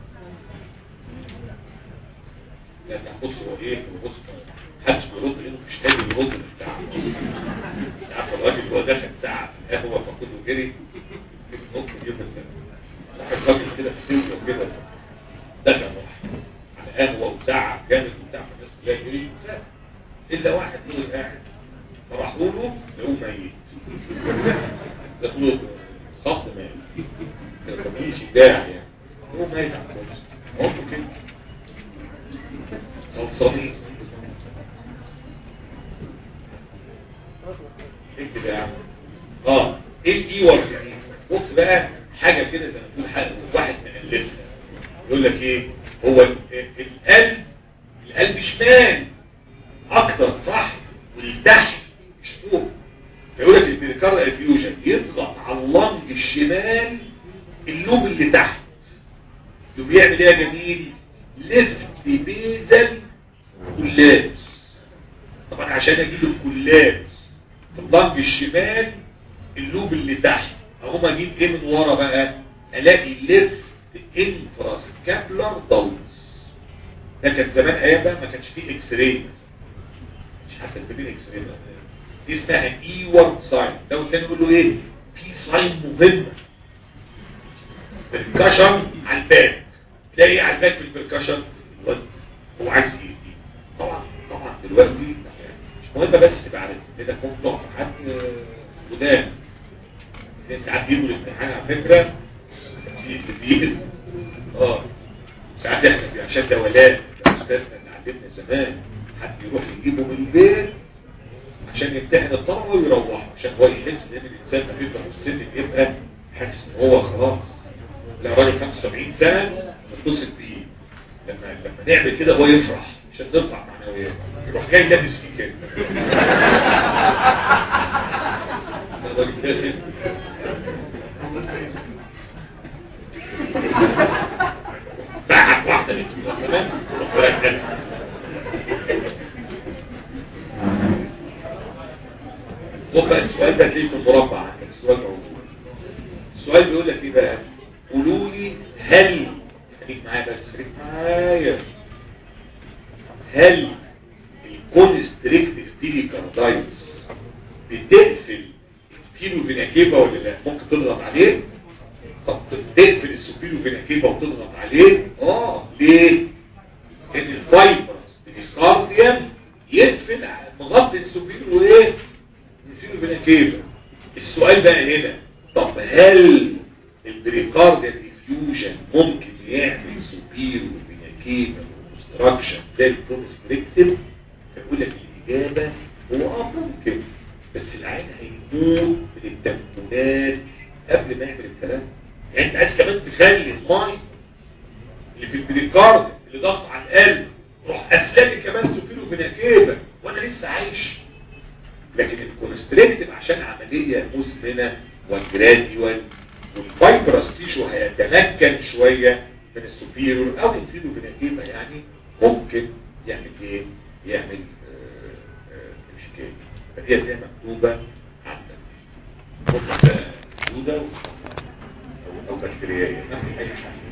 لا ده بص هو ايه هو بص محدش بيرد لانه مش قادر يرد بتاع عارف الراجل اللي هو دخل ساعه في القهوه فكله جري ممكن يبقى واحد راجل كده في سنه كده دخل واحد على قهوه وساعه جامد وبتاع فالناس لا يجري الا واحد يقول قاعد فراحوا له لقوه ميت تقول صف ميت طب ايه شجاع يعني هو ميت على الكرسي هو كده خلصانين ايه كده يا عم اه ايه الاي ورد يعني بص بقى حاجه كده زي ما تقول حاجه واحد مألفها يقول لك ايه هو القلب القلب شمال اكتر صح والتحت مش فوق فيقول لك البريكار افيوجن يضغط على اللنج الشمال اللوب اللي تحت يقوم بيعمل ايه يا جميل ليفت بيزل كلابس طبعا عشان اجيب الكلابس في اللنج الشمال اللوب اللي تحت اقوم اجيب ايه من ورا بقى الاقي ليفت انفراسكابلر دولز ده كان زمان ايام بقى ما كانش فيه اكس راي مش حتى البيبين اكس راي دي اسمها اي وورد ساين ده والتاني يقول له ايه في ساين مهمه بركشن على الباك تلاقي ايه على الباك في البركشن هو عايز ايه دي طبعا طبعا دلوقتي مش مهم بس تبقى عارف كده كنت تقف حد قدام ساعات بيجوا الامتحان على فكره في كتير اه ساعات احنا عشان ده ولاد استاذنا اللي علمنا زمان حد يروح يجيبه من البيت عشان يمتحن الطلبه ويروح عشان هو يحس ان الانسان ما بيبقى في السن يبقى حاسس ان هو خلاص لا راجل 75 سنه متصل بيه لما لما نعمل كده هو يفرح عشان نرفع معنويات يروح جاي لابس فيه كده الراجل داخل بعت واحدة للكيلو تمام روح بقى خد بقى السؤال ده تلاقيه في المربع عندك السؤال موجود السؤال بيقول لك ايه بقى قولوا لي هل خليك معايا بس خليك معايا هل الكونستريكتيف تيليكاردايتس بتقفل الفيلو فيناكيبا ولا لا ممكن تضغط عليه طب تقفل السوبيلو فيناكيبا وتضغط عليه اه ليه ان الفايبرز الكارديوم يقفل مغطي السوبيلو وايه الفيلو فيناكيبا السؤال بقى هنا طب هل البريكارديال ديفيوجن ممكن يعمل سوبيرو فيناكيبا كونستراكشن زي الكونستريكتيف فيقول لك الاجابه هو اه ممكن بس العين هيموت من التنفيذات قبل ما يعمل الكلام يعني انت عايز كمان تخلي الماي اللي في البريكارد اللي ضغط على القلب روح افلامي كمان سوبيرو فيناكيبا وانا لسه عايش لكن الكونستريكتيف عشان عملية مزمنة وجراديوال والفايبرس تيشو هيتمكن شوية من السوبيرور او الفيلو فيناكيبا يعني ممكن يعمل ايه يعمل آه، آه، مشكلة فدي هتلاقيها مكتوبة عندك ممكن سودة او او بكتيريا يعني اي حاجة